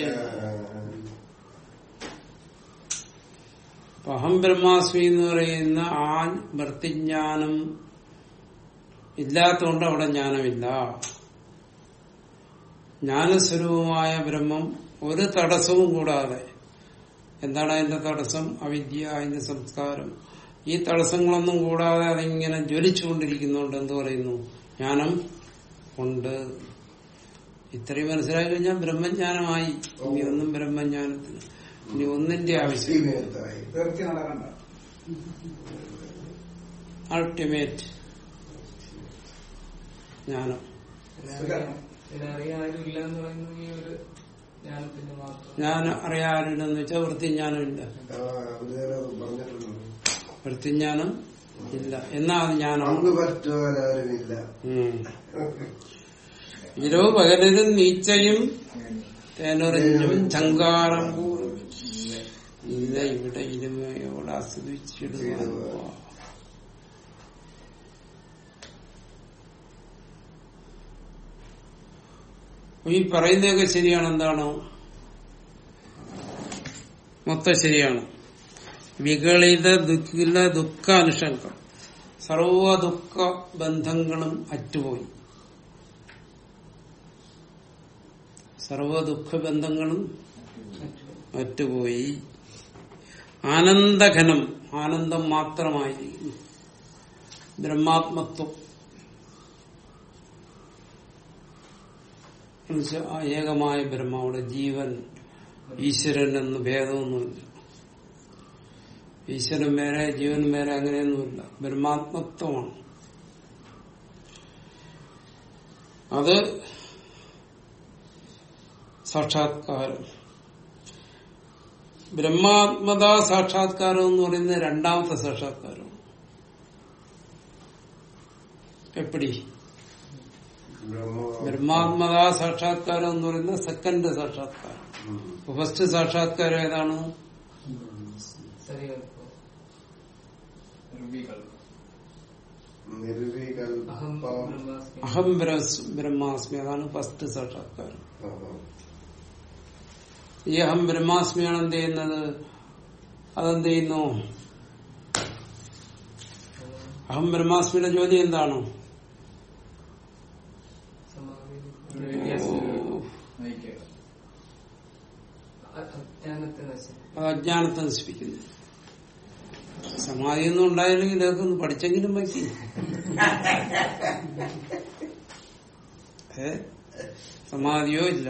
അപ്പൊ അഹം ബ്രഹ്മാസ്മി എന്ന് പറയുന്ന ആ വൃത്തിജ്ഞാനം ഇല്ലാത്തതുകൊണ്ട് അവിടെ ജ്ഞാനമില്ല ജ്ഞാനസ്വരൂപമായ ബ്രഹ്മം ഒരു തടസ്സവും കൂടാതെ എന്താണ് അതിന്റെ തടസ്സം അവിദ്യ അതിന്റെ സംസ്കാരം ഈ തടസ്സങ്ങളൊന്നും കൂടാതെ അതിങ്ങനെ ജ്വലിച്ചുകൊണ്ടിരിക്കുന്നുണ്ട് എന്ത് പറയുന്നു ജ്ഞാനം ഉണ്ട് ഇത്രയും മനസ്സിലാക്കി കഴിഞ്ഞാൽ ബ്രഹ്മജ്ഞാനമായി ഇനി ഒന്നും ബ്രഹ്മജ്ഞാനത്തിന് ഇനി ഒന്നിന്റെ ആവശ്യം തീർത്തി നടക്കണ്ട അൾട്ടിമേറ്റ് ജ്ഞാനം ഇതിനറിയാൻ ആരും ഇല്ല എന്ന് പറയുന്നത് ഈ ഒരു ജ്ഞാനത്തിന്റെ മാത്രം ഞാൻ അറിയാറില്ലെന്ന് വെച്ചാൽ വൃത്തിജ്ഞാനമില്ല പറഞ്ഞിട്ടുണ്ട് വൃത്തിജ്ഞാനം ഇല്ല എന്നാ അത് ജ്ഞാനം അന്ന് പറ്റുവാനാരുമില്ല ഉം. ഇരവ് പകലിലും നീച്ചയും തേനൊറിഞ്ഞും ചങ്കാരം കൂറും ഇല്ല ഇവിടെ ഇരുമയോട് ആസ്വദിച്ചിടുവാൻ പോവാ. ഈ പറയുന്നതൊക്കെ ശരിയാണ് എന്താണോ മൊത്തം ശരിയാണ് വികളിത ദുഃഖില ദുഃഖാനുഷംഗം സർവ ദുഃഖ ബന്ധങ്ങളും അറ്റുപോയി സർവ ദുഃഖ ബന്ധങ്ങളും അറ്റുപോയി ആനന്ദഘനം ആനന്ദം മാത്രമായിരിക്കുന്നു ബ്രഹ്മാത്മത്വം എന്നുവെച്ചാൽ ആ ഏകമായ ബ്രഹ്മ അവിടെ ജീവൻ ഈശ്വരൻ എന്ന് ഭേദമൊന്നുമില്ല ഈശ്വരൻ വേറെ ജീവൻ വേറെ അങ്ങനെയൊന്നുമില്ല ബ്രഹ്മാത്മത്വമാണ് അത് സാക്ഷാത്കാരം ബ്രഹ്മാത്മത സാക്ഷാത്കാരം എന്ന് പറയുന്നത് രണ്ടാമത്തെ സാക്ഷാത്കാരം എപ്പടി ബ്രഹ്മാത്മത സാക്ഷാത്കാരം എന്ന് പറയുന്നത് സെക്കൻഡ് സാക്ഷാത്കാരം ഫസ്റ്റ് സാക്ഷാത്കാരം ഏതാണ് സരികൽപ്പം അഹം നിർവികൽപ്പം ബ്രഹ്മാസ്മി അഹം ബ്രഹ്മ- ബ്രഹ്മാസ്മി അതാണ് ഫസ്റ്റ് സാക്ഷാത്കാരം ഈ അഹം ബ്രഹ്മാസ്മിയാണ് എന്ത് ചെയ്യുന്നത് അതെന്ത് ചെയ്യുന്നു അഹം ബ്രഹ്മാസ്മിയുടെ ജോലി എന്താണ് സമാധി ഓ, അജ്ഞാനത്തെ നശിക്കും അത് അജ്ഞാനത്തെ നശിപ്പിക്കുന്നു സമാധിയൊന്നും ഉണ്ടായില്ലെങ്കിൽ ഇതൊക്കെ ഒന്ന് പഠിച്ചെങ്കിലും വയ്ക്കും ഏ സമാധിയോ ഇല്ല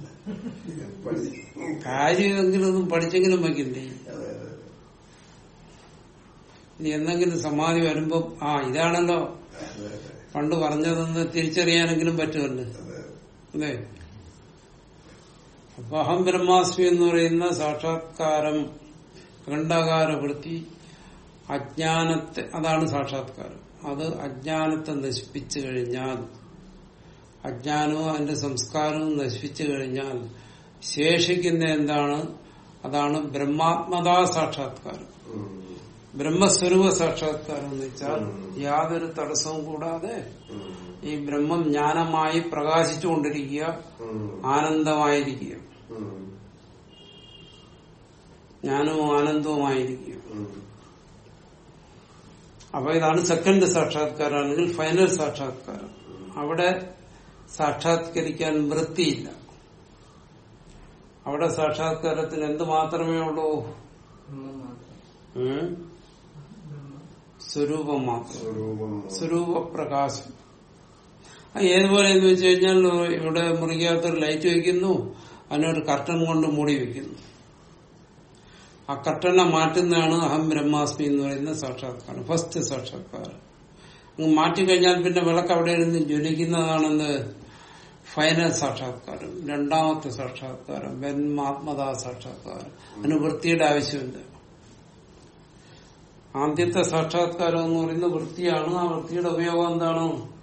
കാര്യമെങ്കിലും ഒന്നും പഠിച്ചെങ്കിലും വയ്ക്കണ്ടേ ഇനി എന്തെങ്കിലും സമാധി വരുമ്പോ ആ ഇതാണല്ലോ പണ്ട് പറഞ്ഞതെന്ന് തിരിച്ചറിയാനെങ്കിലും പറ്റുമല്ലോ അല്ലേ അപ്പൊ അഹം ബ്രഹ്മാസ്മി എന്ന് പറയുന്ന സാക്ഷാത്കാരം ഖണ്ഡാകാര വൃത്തി അജ്ഞാനത്തെ അതാണ് സാക്ഷാത്കാരം അത് അജ്ഞാനത്തെ നശിപ്പിച്ചു കഴിഞ്ഞാൽ അജ്ഞാനവും അതിന്റെ സംസ്കാരവും നശിപ്പിച്ചു കഴിഞ്ഞാൽ ശേഷിക്കുന്ന എന്താണ് അതാണ് ബ്രഹ്മാത്മതാ സാക്ഷാത്കാരം ബ്രഹ്മസ്വരൂപ സാക്ഷാത്കാരം എന്ന് വെച്ചാൽ യാതൊരു തടസ്സവും കൂടാതെ ഈ ബ്രഹ്മം ജ്ഞാനമായി പ്രകാശിച്ചുകൊണ്ടിരിക്കുക ആനന്ദമായിരിക്കുക ജ്ഞാനവും ആനന്ദവുമായിരിക്കുക അപ്പൊ ഇതാണ് സെക്കൻഡ് സാക്ഷാത്കാരമാണെങ്കിൽ ഫൈനൽ സാക്ഷാത്കാരം അവിടെ സാക്ഷാത്കരിക്കാൻ വൃത്തിയില്ല അവിടെ സാക്ഷാത്കാരത്തിന് എന്ത് മാത്രമേ ഉള്ളൂ ബ്രഹ്മം മാത്രം ഉം? ബ്രഹ്മം സ്വരൂപം മാത്രം സ്വരൂപം സ്വരൂപപ്രകാശം അത് ഏതുപോലെ എന്ന് വെച്ച് കഴിഞ്ഞാൽ ഇവിടെ മുറിക്കകത്തൊരു ലൈറ്റ് വെക്കുന്നു അതിനൊരു കർട്ടൻ കൊണ്ട് മൂടി വെക്കുന്നു ആ കർട്ടനെ മാറ്റുന്നതാണ് അഹം ബ്രഹ്മാസ്മി എന്ന് പറയുന്ന സാക്ഷാത്കാരം ഫസ്റ്റ് സാക്ഷാത്കാരം അങ്ങ് മാറ്റിക്കഴിഞ്ഞാൽ പിന്നെ വിളക്ക് അവിടെ ഇരുന്ന് ജ്വലിക്കുന്നതാണെന്ന് ഫൈനൽ സാക്ഷാത്കാരം രണ്ടാമത്തെ സാക്ഷാത്കാരം ബ്രഹ്മാത്മതാ സാക്ഷാത്കാരം അതിന് വൃത്തിയുടെ ആവശ്യമില്ല ആദ്യത്തെ സാക്ഷാത്കാരം എന്ന് പറയുന്നത് വൃത്തിയാണ് ആ വൃത്തിയുടെ ഉപയോഗം എന്താണ്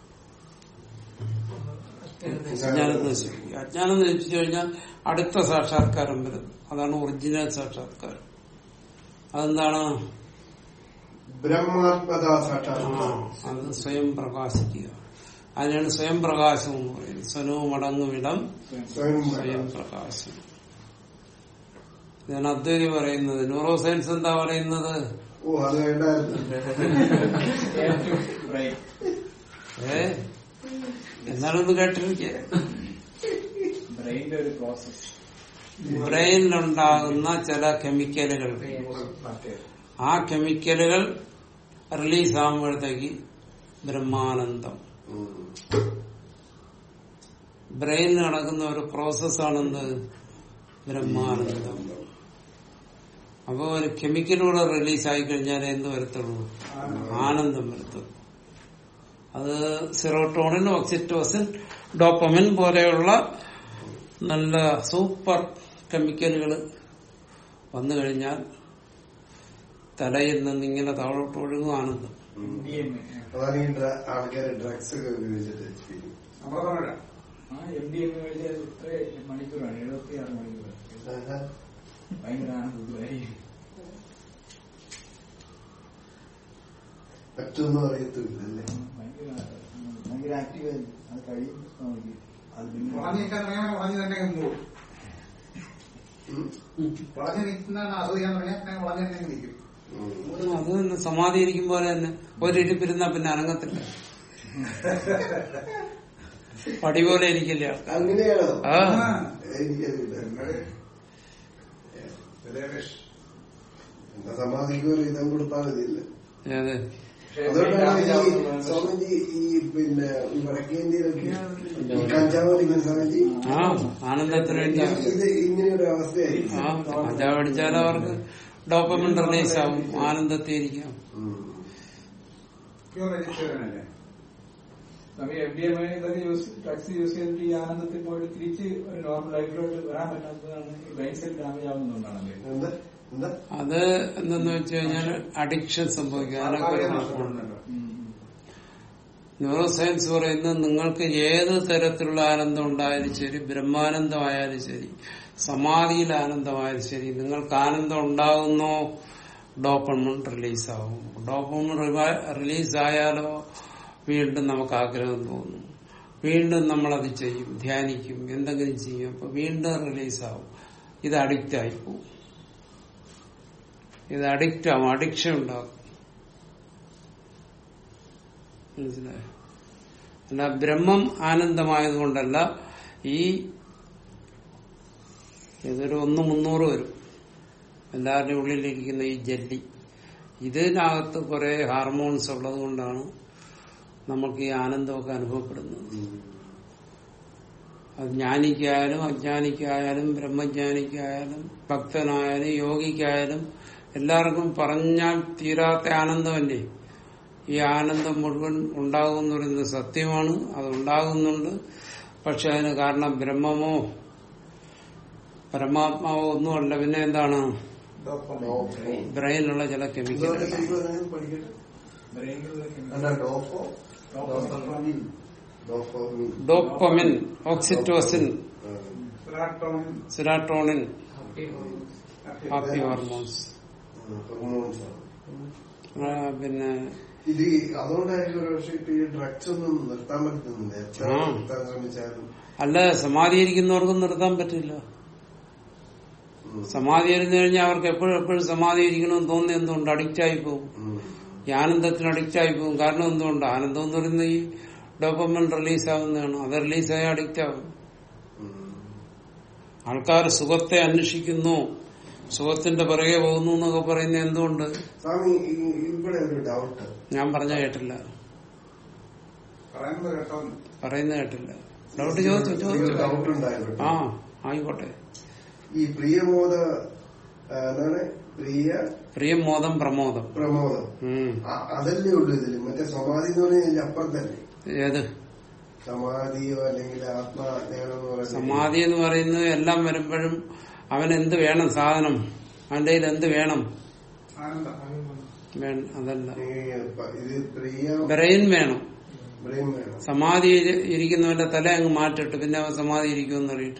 അജ്ഞാനം നശിപ്പിക്കുക അജ്ഞാനം നശിപ്പിച്ചു കഴിഞ്ഞാൽ അടുത്ത സാക്ഷാത്കാരം വരുന്നത് അതാണ് ഒറിജിനൽ സാക്ഷാത്കാരം അതെന്താണ് ബ്രഹ്മാത്മത ആ, സാക്ഷാത്കാരം അത് സ്വയം പ്രകാശിക്കുക അതിനാണ് സ്വയം പ്രകാശം എന്ന് പറയുന്നത് സ്വനവും അടങ്ങുമിടം സ്വയം സ്വയം പ്രകാശം ഇതാണ് അദ്വൈതി പറയുന്നത് ന്യൂറോ സയൻസ് എന്താ പറയുന്നത് ഓ അത് വേണ്ടായിരുന്നു ഏ എന്നാലൊന്ന് കേട്ടിരിക്കുക ബ്രെയിന്റെ ഒരു പ്രോസസ് ബ്രെയിനിലുണ്ടാകുന്ന ചില കെമിക്കലുകൾ ആ കെമിക്കലുകൾ റിലീസ് ആകുമ്പോഴത്തേക്ക് ബ്രഹ്മാനന്ദം ഉം. ബ്രെയിനിൽ നടക്കുന്ന ഒരു പ്രോസസ്സാണെന്ത് ബ്രഹ്മാനന്ദം അപ്പോ ഒരു കെമിക്കലൂടെ റിലീസ് ആയി കഴിഞ്ഞാൽ എന്ത് വരത്തുള്ളൂ ആനന്ദം വരത്തുള്ളൂ അത് സിറോട്ടോണിൻ ഓക്സിറ്റോസിൻ ഡോപ്പമിൻ പോലെയുള്ള നല്ല സൂപ്പർ കെമിക്കലുകൾ വന്നു കഴിഞ്ഞാൽ തലയിൽ നിന്ന് ഇങ്ങനെ താഴോട്ട് ഒഴുകും ആനന്ദം ഡി എം എ അതാണ് ഈ ഡ്ര- ആൾക്കാര് ഡ്രഗ്സ് ഒക്കെ ഉപയോഗിച്ചിട്ട് ചെയ്യും. അമൃതമഴ ആ എം ഡി എം എ കഴിച്ചാൽ ഇത്ര മണിക്കൂറാണ് എഴുപത്തി ആറ് മണിക്കൂർ ആഹാ. ഭയങ്കര ആനന്ദമായി മറ്റൊന്നും അറിയത്തില്ല അല്ലേ ഭയങ്കര ഭയങ്കര ആക്റ്റീവ് ആയിരുന്നു അത് കഴിയും നമുക്ക് അത് പിന്നെ വളഞ്ഞിരിക്കാൻ തുടങ്ങിയാൽ വളഞ്ഞു തന്നെ അങ്ങ് പോകും ഉം. വളഞ്ഞു നിൽക്കുന്ന ആസ്വദിക്കാൻ തുടങ്ങിയാൽ പിന്നെ വളഞ്ഞു തന്നെ നിൽക്കും ഉം. അത് തന്നെ സമാധി ഇരിക്കും പോലെ തന്നെ ഒരിടിപ്പിരുന്നാ പിന്നെ അനങ്ങത്തില്ല പടി പോലെ ഇരിക്കില്ല ആൾക്കാർ. അങ്ങനെയാണോ ആ എനിക്കറിയില്ല നിങ്ങള് സുരേഷ് എന്നാ സമാധിക്ക് ഒരു ഇതം കൊടുത്താൽ മതിയില്ല അതെ അതുകൊണ്ടാണ് ഈ സ്വാമിജി ഈ പിന്നെ ഈ വടക്കേ ഇന്ത്യയിലൊക്കെ ഈ കഞ്ചാവ് അടിക്കുന്ന സ്വാമിജി ആ ആനന്ദത്തിന് വേണ്ടി ഇത് ഇങ്ങനെയൊരു അവസ്ഥയായിരിക്കും ആ കഞ്ചാവ് അടിച്ചാൽ അവർക്ക് ഡോപ്പമിൻ റിലീസ് ആവും ആനന്ദത്തിൽ ഇരിക്കാം ഉം. പ്യൂർ വെജിറ്റേറിയൻ നമ്മൾ എം ഡി എം ഇതൊക്കെ യൂസ് ഡ്രഗ്സ് യൂസ് ചെയ്തിട്ട് ഈ ആനന്ദത്തിൽ പോയിട്ട് തിരിച്ച് ഒരു നോർമൽ ലൈഫിലോട്ട് വരാൻ പറ്റാത്തതാണ് ഈ ബ്രെയിൻ സെൽ ഡാമേജ് ആവുന്നുണ്ടാണല്ലേ എന്താ എന്താ അത് എന്തെന്ന് വെച്ച് കഴിഞ്ഞാൽ അഡിക്ഷൻ സംഭവിക്കും അതിനൊക്കെ ഒരു കുഴപ്പമുണ്ട് ന്യൂറോ സയൻസ് പറയുന്നത് നിങ്ങൾക്ക് ഏത് തരത്തിലുള്ള ആനന്ദം ഉണ്ടായാലും ശരി ബ്രഹ്മാനന്ദമായാലും ശരി സമാധിയിൽ ആനന്ദമായാലും ശരി നിങ്ങൾക്ക് ആനന്ദം ഉണ്ടാകുന്നോ ഡോപ്പമിൻ റിലീസ് ആവും ഡോപ്പമിൻ റിലീസ് ആയാലോ വീണ്ടും നമുക്ക് ആഗ്രഹം തോന്നും വീണ്ടും നമ്മളത് ചെയ്യും ധ്യാനിക്കും എന്തെങ്കിലും ചെയ്യും അപ്പൊ വീണ്ടും റിലീസ് ആവും ഇത് അഡിക്റ്റ് ആയി പോകും ഇത് അഡിക്റ്റ് ആവും അഡിക്ഷൻ ഉണ്ടാകും മനസ്സിലായോ അല്ല ബ്രഹ്മം ആനന്ദമായതുകൊണ്ടല്ല ഈ ഇതൊരു ഒന്ന് മുന്നൂറ് വരും എല്ലാവരുടെയും ഉള്ളിലിരിക്കുന്ന ഈ ജല്ലി ഇതിനകത്ത് കുറെ ഹാർമോൺസ് ഉള്ളത് കൊണ്ടാണ് നമുക്ക് ഈ ആനന്ദമൊക്കെ അനുഭവപ്പെടുന്നത് അത് ജ്ഞാനിക്കായാലും അജ്ഞാനിക്കായാലും ബ്രഹ്മജ്ഞാനിക്കായാലും ഭക്തനായാലും യോഗിക്കായാലും എല്ലാവർക്കും പറഞ്ഞാൽ തീരാത്ത ആനന്ദമല്ലേ ഈ ആനന്ദം മുഴുവൻ ഉണ്ടാകുമെന്ന് പറയുന്നത് സത്യമാണ് അത് ഉണ്ടാകുന്നുണ്ട് പക്ഷെ അതിന് കാരണം ബ്രഹ്മമോ പരമാത്മാവോ ഒന്നുമല്ല പിന്നെ എന്താണ് ബ്രെയിനിലുള്ള ചില ഇതുകൊണ്ട് കെമിക്കലുകൾ ശരിക്കും പറഞ്ഞാൽ പഠിക്കട്ടെ ബ്രെയിനിലുള്ള അല്ല ഡോഫോ ഡോഫോമിൻ ഡോപ്പമിൻ ഓക്സിറ്റോസിൻ ആ. സെറാട്ടോണിൻ സിറാട്ടോണിൻ ഹാപ്പി ഹോർമോൺസ് ആ, hormones ആണ്. ആ, പിന്നെ ഇത് ഈ അതുകൊണ്ടായിരിക്കും ഒരു പക്ഷേ ഇപ്പൊ ഈ ഡ്രഗ്സ് ഒന്നും നിർത്താൻ പറ്റുന്നില്ല എത്ര ആ. നിർത്താൻ ശ്രമിച്ചാലും അല്ല സമാധിയിരിക്കുന്നവർക്കും നിർത്താൻ പറ്റില്ല ഉം. സമാധി ഇരുന്ന് കഴിഞ്ഞാൽ അവർക്ക് എപ്പോഴും എപ്പോഴും സമാധി ഇരിക്കണമെന്ന് തോന്നുന്ന എന്തുകൊണ്ട് അഡിക്റ്റ് ആയി പോകും ഉം. ഈ ആനന്ദത്തിന് അഡിക്റ്റ് ആയി പോകും കാരണം എന്തുകൊണ്ട് ആനന്ദം എന്ന് പറയുന്നത് ഈ ഡോപ്പമിൻ റിലീസ് ആവുന്നതാണ് അത് റിലീസായി അഡിക്റ്റ് ആവും ഉം. ആൾക്കാർ സുഖത്തെ അന്വേഷിക്കുന്നു സുഖത്തിന്റെ പിറകെ പോകുന്നു എന്നൊക്കെ പറയുന്നത് എന്തുകൊണ്ട് സ്വാമി ഈ- ഇവിടെ ഒരു ഡൗട്ട് ഞാൻ പറഞ്ഞ കേട്ടില്ല പറയുന്നത് കേട്ടോ പറയുന്ന കേട്ടില്ല ഡൗട്ട് ചോദിച്ചു ചോദിച്ചു ഡൗട്ട് ഉണ്ടായിരുന്നു ആ ആയിക്കോട്ടെ ഈ പ്രിയമോദ ആ, എന്താണ് പ്രിയ പ്രിയം മോദം പ്രമോദം പ്രമോദം ഉം. ആ- അതല്ലേ ഉള്ളൂ ഇതില് മറ്റേ സമാധി എന്ന് പറഞ്ഞാൽ അപ്പുറത്തല്ലേ ഏത് സമാധിയോ അല്ലെങ്കിൽ ആത്മജ്ഞാനം എന്ന് പറയുന്നത് സമാധി എന്ന് പറയുന്നത് എല്ലാം വരുമ്പോഴും അവൻ എന്ത് വേണം സാധനം അവന്റെ കയ്യിൽ എന്ത് വേണം ആനന്ദം വേണം അതല്ല ഈ പ- ഇത് പ്രിയ ബ്രെയിൻ വേണം ബ്രെയിൻ വേണം സമാധി ഇരി- ഇരിക്കുന്നവന്റെ തല അങ്ങ് മാറ്റിട്ട് പിന്നെ അവൻ സമാധി ഇരിക്കുമെന്ന് അറിയിട്ട്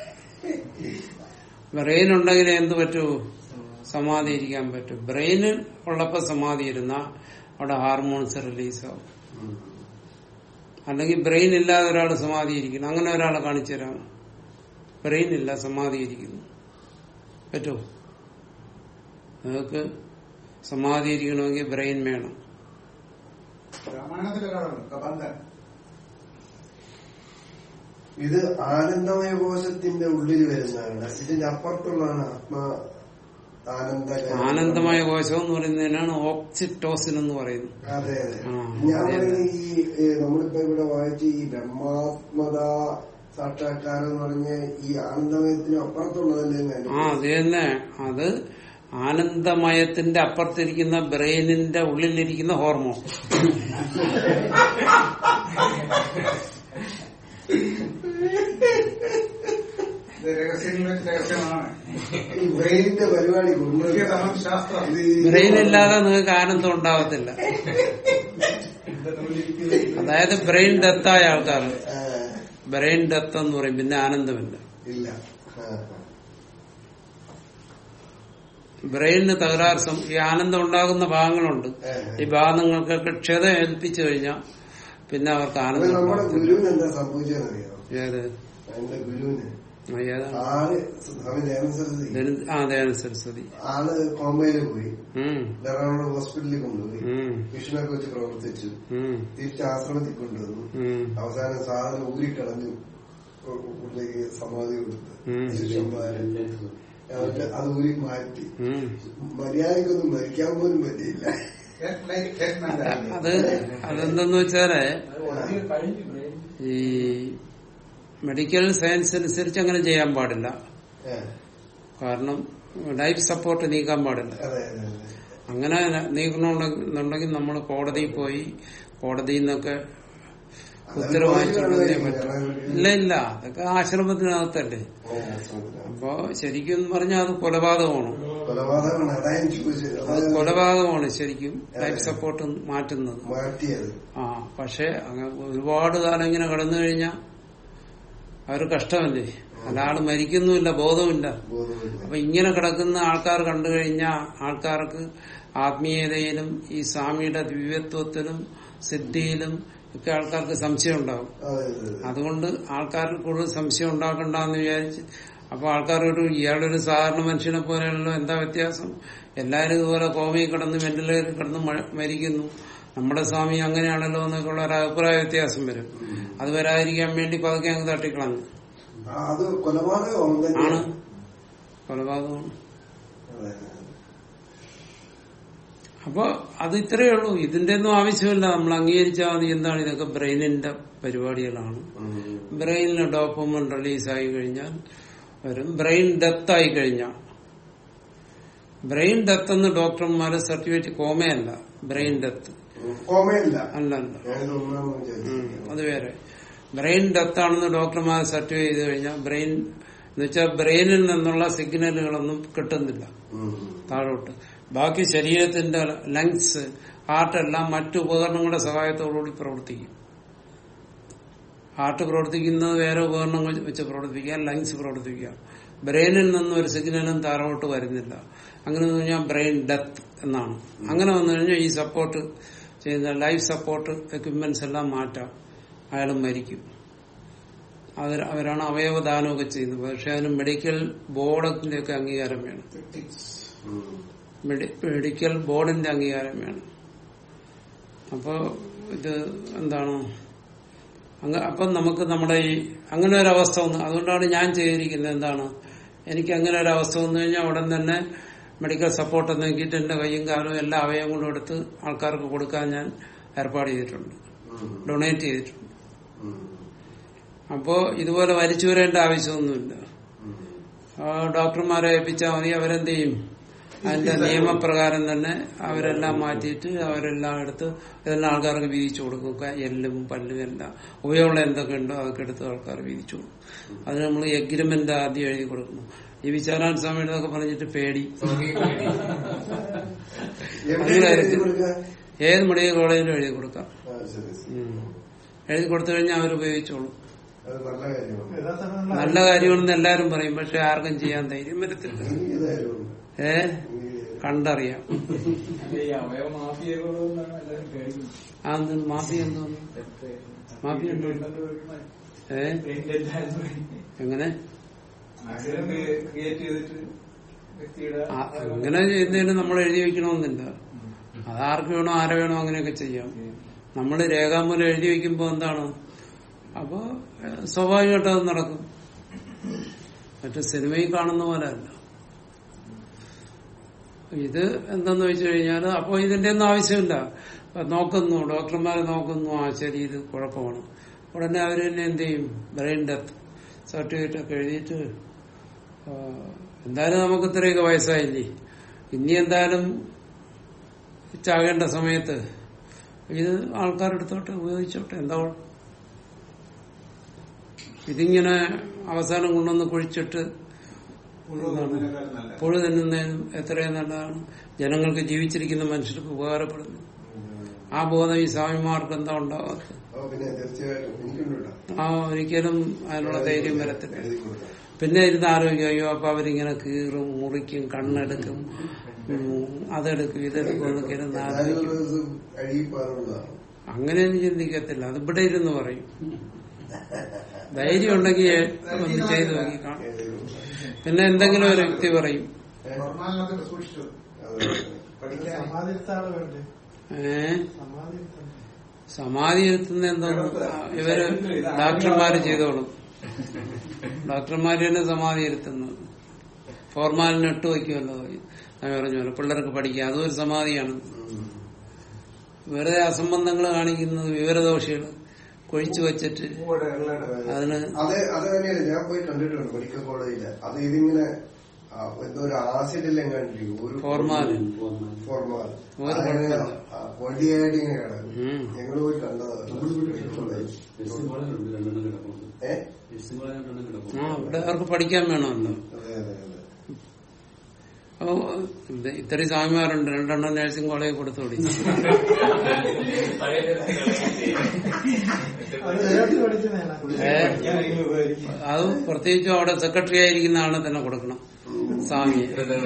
ബ്രെയിൻ ഉണ്ടെങ്കിൽ എന്ത് പറ്റൂ സമാധി ഇരിക്കാൻ പറ്റും ബ്രെയിനിൽ ഉള്ളപ്പോ സമാധി ഇരുന്ന അവിടെ ഹാർമോൺസ് റിലീസ് ആവും ഉം. അല്ലെങ്കിൽ ബ്രെയിൻ ഇല്ലാതെ ഒരാൾ സമാധി ഇരിക്കണം അങ്ങനെ ഒരാളെ കാണിച്ചു തരാം ബ്രെയിൻ ഇല്ല സമാധി ഇരിക്കുന്നു പറ്റുമോ നിങ്ങൾക്ക് സമാധി ഇരിക്കണമെങ്കിൽ ബ്രെയിൻ വേണം രാമായണത്തിൽ ഒരാളുണ്ട് കബന്ധൻ ഇത് ആനന്ദമയ കോശത്തിന്റെ ഉള്ളിൽ വരുന്നതാണ് ഇതിന്റെ അപ്പുറത്തുള്ളതാണ് ആത്മാ ആനന്ദ ആനന്ദമായ കോശം എന്ന് പറയുന്നതിനാണ് ഓക്സിറ്റോസിൻ എന്ന് പറയുന്നത് അതെ അതെ ആ, ഞാൻ അതെ, പറയുന്നത് ഈ ഏ, നമ്മളിപ്പോ ഇവിടെ വായിച്ച ഈ ബ്രഹ്മാത്മത സാക്ഷാത്കാരം എന്ന് പറഞ്ഞ ഈ ആനന്ദമയത്തിന് അപ്പുറത്തുള്ളതല്ലേ ഞാൻ ആ അത് തന്നെ അത് ആനന്ദമയത്തിന്റെ അപ്പുറത്തിരിക്കുന്ന ബ്രെയിനിന്റെ ഉള്ളിലിരിക്കുന്ന ഹോർമോൺ ഇത് രഹസ്യങ്ങളിൽ വെച്ച് രഹസ്യമാണ് ഈ ബ്രെയിനിന്റെ പരിപാടി മുഖ്യ കൊണ്ടുവരിക. തമം ശാസ്ത്രം ഇത് ഈ- ബ്രെയിൻ ഇല്ലാതെ നിങ്ങൾക്ക് ആനന്ദം ഉണ്ടാവത്തില്ല അതായത് ബ്രെയിൻ ഡെത്തായ ആൾക്കാർ ആ, ബ്രെയിൻ ഡെത്ത് എന്ന് പറയും പിന്നെ ആനന്ദമില്ല ഇല്ല ആ, ബ്രെയിനിന് തകരാറ് സം- ഈ ആനന്ദം ഉണ്ടാകുന്ന ഭാഗങ്ങളുണ്ട് ആ. ഈ ഭാഗങ്ങൾക്കൊക്കെ ക്ഷത ഏൽപ്പിച്ചു കഴിഞ്ഞാൽ പിന്നെ അവർക്ക് അപ്പൊ ആനന്ദം നമ്മുടെ ഉണ്ടാകത്തില്ല. ഗുരുവിന് എന്താ സംഭവിച്ചതെന്നറിയോ ഏത് എന്റെ ഗുരുവിന് ആ, ഏതാണ് ആള് സ്വാമി ദയാനന്ദ സരസ്വതി ധന- ആ ദയാനന്ദ സരസ്വതി ആള് കോമ്പയില് പോയി ഉം, എറണാകുളം ഹോസ്പിറ്റലിൽ കൊണ്ടുപോയി ഉം, മിഷനൊക്കെ വെച്ച് പ്രവർത്തിച്ചു ഉം, തിരിച്ച് ആശ്രമത്തിൽ കൊണ്ടുവന്നു ഉം, അവസാനം സാധനം ഊരിക്കളഞ്ഞു ഉ- ഉള്ളിലേക്ക് സമാധി കൊടുത്ത് ഉം. ശിഷ്യന്മാര് എന്നിട്ട് അത് ഊരി മാറ്റി ഉം. മര്യാദക്കൊന്നും മരിക്കാൻ പോലും പറ്റിയില്ല ലൈക്ക് സ്റ്റേറ്റ്മെന്റ് ആയിരുന്നു അത് അതെന്തെന്ന് വെച്ചാല് അത് വളരെ കഴിഞ്ഞു ബ്രെയിൻ ഈ മെഡിക്കൽ സയൻസ് അനുസരിച്ച് അങ്ങനെ ചെയ്യാൻ പാടില്ല ഏ, കാരണം ലൈഫ് സപ്പോർട്ട് നീക്കാൻ പാടില്ല അതെ അതെ അതെ അങ്ങനെ നീക്കണമെന്നുണ്ടെങ്കിൽ നമ്മൾ കോടതിയിൽ പോയി കോടതിയിൽ നിന്നൊക്കെ ഉത്തരവ് വാങ്ങിച്ചുകൊണ്ടേ പറ്റും ഇല്ല ഇല്ല അതൊക്കെ ആശ്രമത്തിനകത്തല്ലേ ഓ, ആശ്രമത്തിലാണ്. അപ്പൊ ശരിക്കും പറഞ്ഞാൽ അത് കൊലപാതകമാണ് കൊലപാതകമാണ് അതാ എനിക്ക് ചോദിച്ചത് അത് കൊലപാതകമാണ് ശരിക്കും ലൈഫ് സപ്പോർട്ട് മാറ്റുന്നത് മാറ്റിയത് ആ പക്ഷെ അങ്ങ് ഒരുപാട് കാലം ഇങ്ങനെ കടന്നു കഴിഞ്ഞാൽ അവർ കഷ്ടമല്ലേ അല്ല ആള് മരിക്കുന്നുമില്ല ബോധമില്ല ബോധമില്ല അപ്പൊ ഇങ്ങനെ കിടക്കുന്ന ആൾക്കാർ കണ്ടു കഴിഞ്ഞാൽ ആൾക്കാർക്ക് ആത്മീയതയിലും ഈ സ്വാമിയുടെ ദിവ്യത്വത്തിലും സിദ്ധിയിലും ഒക്കെ ആൾക്കാർക്ക് സംശയം ഉണ്ടാകും അതെ അതെ അതെ അതുകൊണ്ട് ആൾക്കാർക്ക് കൂടുതൽ സംശയം ഉണ്ടാക്കണ്ടെന്ന് വിചാരിച്ച് അപ്പൊ ആൾക്കാർ ഒരു ഇയാളൊരു സാധാരണ മനുഷ്യനെ പോലെയാണല്ലോ എന്താ വ്യത്യാസം എല്ലാവരും ഇതുപോലെ കോമയിൽ കിടന്ന് വെന്റിലേറ്ററിൽ കിടന്ന് മ- മരിക്കുന്നു നമ്മുടെ സ്വാമി അങ്ങനെയാണല്ലോ എന്നൊക്കെ ഉള്ള ഒരു അഭിപ്രായ വ്യത്യാസം വരും അത് വരാതിരിക്കാൻ വേണ്ടി പതുക്കെ അങ്ങ് തട്ടിക്കളഞ്ഞു ആ, അത് കൊലപാതകം ആണ് തന്നെയാണ് കൊലപാതകമാണ് അതെ അപ്പൊ അത് ഇത്രയേ ഉള്ളൂ ഇതിന്റെ ഒന്നും ആവശ്യമില്ല നമ്മൾ അംഗീകരിച്ചാൽ മതി എന്താണ് ഇതൊക്കെ ബ്രെയിനിന്റെ പരിപാടികളാണ് ഉം. ബ്രെയിനിൽ ഡോപ്പമൺ റിലീസ് ആയി കഴിഞ്ഞാൽ വരും ബ്രെയിൻ ഡെത്ത് ആയി കഴിഞ്ഞാൽ ബ്രെയിൻ ഡെത്ത് എന്ന് ഡോക്ടർമാര് സർട്ടിഫിക്കറ്റ് കോമയല്ല ബ്രെയിൻ ഡെത്ത് ഉം. കോമയില്ല അല്ല അല്ല ഞാനിത് ഒന്നാമത് ഉം, വിചാരിച്ചു അത് വേറെ ബ്രെയിൻ ഡെത്ത് ആണെന്ന് ഡോക്ടർമാർ സർട്ടിഫൈ ചെയ്ത് കഴിഞ്ഞാൽ ബ്രെയിൻ എന്ന് വെച്ചാൽ ബ്രെയിനിൽ നിന്നുള്ള സിഗ്നലുകളൊന്നും കിട്ടുന്നില്ല ഉം. താഴോട്ട് ബാക്കി ശരീരത്തിന്റെ ലങ്സ് ഹാർട്ട് എല്ലാം മറ്റു ഉപകരണങ്ങളുടെ സഹായത്തോടുകൂടി പ്രവർത്തിക്കും ഹാർട്ട് പ്രവർത്തിക്കുന്നത് വേറെ ഉപകരണങ്ങൾ വെച്ച് പ്രവർത്തിപ്പിക്കാം ലങ്സ് പ്രവർത്തിപ്പിക്കാം ബ്രെയിനിൽ നിന്നും ഒരു സിഗ്നലും താഴോട്ട് വരുന്നില്ല അങ്ങനെ വന്നു കഴിഞ്ഞാൽ ബ്രെയിൻ ഡെത്ത് എന്നാണ് അങ്ങനെ വന്നു കഴിഞ്ഞാൽ ഈ സപ്പോർട്ട് ചെയ്യുന്ന ലൈഫ് സപ്പോർട്ട് എക്യുപ്മെന്റ്സ് എല്ലാം മാറ്റാം അയാൾ മരിക്കും അവർ അവരാണ് അവയവദാനമൊക്കെ ചെയ്യുന്നത് പക്ഷെ അതിന് മെഡിക്കൽ ബോർഡിന്റെ ഒക്കെ അംഗീകാരം വേണം ഉം. മെഡി- മെഡിക്കൽ ബോർഡിന്റെ അംഗീകാരം വേണം അപ്പോ ഇത് എന്താണ് അങ്ങ- അപ്പം നമുക്ക് നമ്മുടെ ഈ അങ്ങനെ ഒരു അവസ്ഥ വന്നു അതുകൊണ്ടാണ് ഞാൻ ചെയ്തിരിക്കുന്നത് എന്താണ് എനിക്ക് അങ്ങനെ ഒരു അവസ്ഥ വന്നു കഴിഞ്ഞാൽ ഉടൻ തന്നെ മെഡിക്കൽ സപ്പോർട്ട് നോക്കിയിട്ട് എന്റെ കൈയും കാലും എല്ലാ അവയവങ്ങളും എടുത്ത് ആൾക്കാർക്ക് കൊടുക്കാൻ ഞാൻ ഏർപ്പാട് ചെയ്തിട്ടുണ്ട് ഉം. ഡൊണേറ്റ് ചെയ്തിട്ടുണ്ട് ഉം. അപ്പോ ഇതുപോലെ വലിച്ചു വരേണ്ട ആവശ്യമൊന്നുമില്ല ഉം. ആ, ഡോക്ടർമാരെ ഏൽപ്പിച്ചാൽ മതി അവരെന്ത് ചെയ്യും അതിന്റെ നിയമപ്രകാരം തന്നെ അവരെല്ലാം മാറ്റിയിട്ട് അവരെല്ലാം എടുത്ത് ഇതെല്ലാം ആൾക്കാർക്ക് വീതിച്ചു കൊടുക്കും ക- എല്ലും പല്ലും എല്ലാം ഉപയോഗമുള്ള എന്തൊക്കെ ഉണ്ടോ അതൊക്കെ എടുത്ത് ആൾക്കാർ വീതിച്ചു കൊടുക്കും അത് നമ്മൾ എഗ്രിമെന്റ് ആദ്യം എഴുതി കൊടുക്കണം ഈ വിചാരാൻ സ്വാമിയുടെ ഒക്കെ പറഞ്ഞിട്ട് പേടി എവിടെ എഴുതി കൊടുക്കുക? ഏത് മെഡിക്കൽ കോളേജിലും എഴുതി കൊടുക്കാം ആ, ശരി, ശരി. ഉം. എഴുതി കൊടുത്തു കഴിഞ്ഞാൽ അവർ ഉപയോഗിച്ചോളും അത് നല്ല കാര്യമാണ് യഥാർത്ഥത്തിലുള്ള നല്ല കാര്യമാണെന്ന് എല്ലാരും പറയും പക്ഷെ ആർക്കും ചെയ്യാൻ ധൈര്യം വരത്തില്ല എനിക്ക് ധൈര്യമുണ്ട്. ഏ എനിക്ക് കണ്ടറിയാം ഈ അവയവ മാഫിയകളെന്നാണ് എല്ലാവരും പേടിക്കുന്നത് ആ മാഫി എന്തോന്നു മാഫി ഉണ്ടോ ഏ എങ്ങനെ ആക്സിഡന്റ് ക്രിയേറ്റ് ചെയ്തിട്ട് വ്യക്തിയുടെ ആ, അങ്ങനെ ചെയ്യുന്നതിന് നമ്മൾ എഴുതി വെക്കണമെന്നില്ല അതാർക്ക് വേണോ ആരെ വേണോ അങ്ങനെയൊക്കെ ചെയ്യാം നമ്മൾ രേഖാമൂലം എഴുതി വെക്കുമ്പോ എന്താണ് അപ്പൊ ഏഹ്, സ്വാഭാവികമായിട്ട് അത് നടക്കും മറ്റു സിനിമയിൽ കാണുന്ന പോലെ അല്ല ഇത് എന്തെന്ന് വെച്ച് കഴിഞ്ഞാൽ അപ്പോൾ ഇതിന്റെ ഒന്നും ആവശ്യമില്ല നോക്കുന്നു ഡോക്ടർമാരെ നോക്കുന്നു ആ ശരി ഇത് കുഴപ്പമാണ് ഉടനെ അവർ തന്നെ എന്ത് ചെയ്യും ബ്രെയിൻ ഡെത്ത് സർട്ടിഫിക്കറ്റ് ഒക്കെ എഴുതിയിട്ട് ആ, എന്തായാലും നമുക്ക് ഇത്രയൊക്കെ വയസ്സായില്ലേ ഇനി എന്തായാലും ചാകേണ്ട സമയത്ത് ഇത് ആൾക്കാരെടുത്തോട്ടെ ഉപയോഗിച്ചോട്ടെ എന്താ കുഴപ്പം? ഇതിങ്ങനെ അവസാനം കൊണ്ടുവന്ന് കുഴിച്ചിട്ട് പുഴു തിന്നുന്നതിനും എത്രയും നല്ലതാണ് ജനങ്ങൾക്ക് ജീവിച്ചിരിക്കുന്ന മനുഷ്യർക്ക് ഉപകാരപ്പെടുന്നു ആ ബോധം ഈ സ്വാമിമാർക്ക് എന്താ ഉണ്ടാകാത്തത് അപ്പൊ പിന്നെ തീർച്ചയായിട്ടും എനിക്കുണ്ട് ആ ഒരിക്കലും അതിനുള്ള ധൈര്യം വരത്തില്ല എഴുതി കൊടുക്കാം പിന്നെ ഇരുന്ന് ആരോഗ്യം അയ്യോ അപ്പൊ അവരിങ്ങനെ കീറും മുറിക്കും കണ്ണെടുക്കും ഉം, അതെടുക്കും ഇതെടുക്കും എന്നൊക്കെ ഇരുന്ന് ഏതായാലും ആലോചിക്കും ഒരു ദിവസം അഴുകിപ്പാറുള്ളതാണ് അങ്ങനെയൊന്നും ചിന്തിക്കത്തില്ല അത് ഇവിടെ ഇരുന്ന് പറയും ധൈര്യം ഉണ്ടെങ്കിൽ ഒന്ന് ചെയ്തു നോക്കി കാണും പിന്നെ എന്തെങ്കിലും ഒരു വ്യക്തി പറയും നോർമാലിനൊക്കെ സൂക്ഷിച്ചു പഠിക്കാൻ സമാധിത്താള് വേണ്ടേ ഏ സമാധിത്താള് സമാധി ഇരുത്തുന്ന എന്തോ ഇവര് ഡോക്ടർമാര് ചെയ്തോളും ഡോക്ടർമാര് തന്നെ സമാധി ഇരുത്തുന്നത് ഫോർമാലിന് ഇട്ട് വയ്ക്കുമല്ലോ ഞാൻ പറഞ്ഞല്ലോ പിള്ളേർക്ക് പഠിക്കുക അതും ഒരു സമാധിയാണ് വെറുതെ അസംബന്ധങ്ങൾ കാണിക്കുന്നത് വിവരദോഷികൾ കൊഴിച്ചു വെച്ചിട്ട് അതിന് അത് അത് തന്നെയാണ് ഞാൻ പോയി കണ്ടിട്ടുണ്ട് മെഡിക്കൽ കോളേജില് അത് ഇതിങ്ങനെ ആ, എന്തോ ഒരു ആസിഡിലെല്ലാം കണ്ടിരിക്കും ഒരു ഫോർമാലിൻ ഫോർമാൽ ഒരു കുഴപ്പമില്ല. പൊടിയായിട്ട് ഇങ്ങനെ കിടക്കും ഉം. ഞങ്ങൾ പോയി കണ്ടതാണ് മെഡിക്കൽ കോളേജ് ഏ ആ ഇവിടെ അവർക്ക് പഠിക്കാൻ വേണമല്ലോ അതെ അതെ അതെ അപ്പൊ ഇത് ഇത്രയും സ്വാമിമാരുണ്ട് രണ്ടെണ്ണം നഴ്സിംഗ് കോളേജ് കൊടുത്തു കൊടുക്കും അത് നേരത്തെ പഠിക്കുന്നതാണ് ഏ അത് പ്രത്യേകിച്ചും അവിടെ സെക്രട്ടറി ആയിരിക്കുന്ന ആളെ തന്നെ കൊടുക്കണം സ്വാമിയെ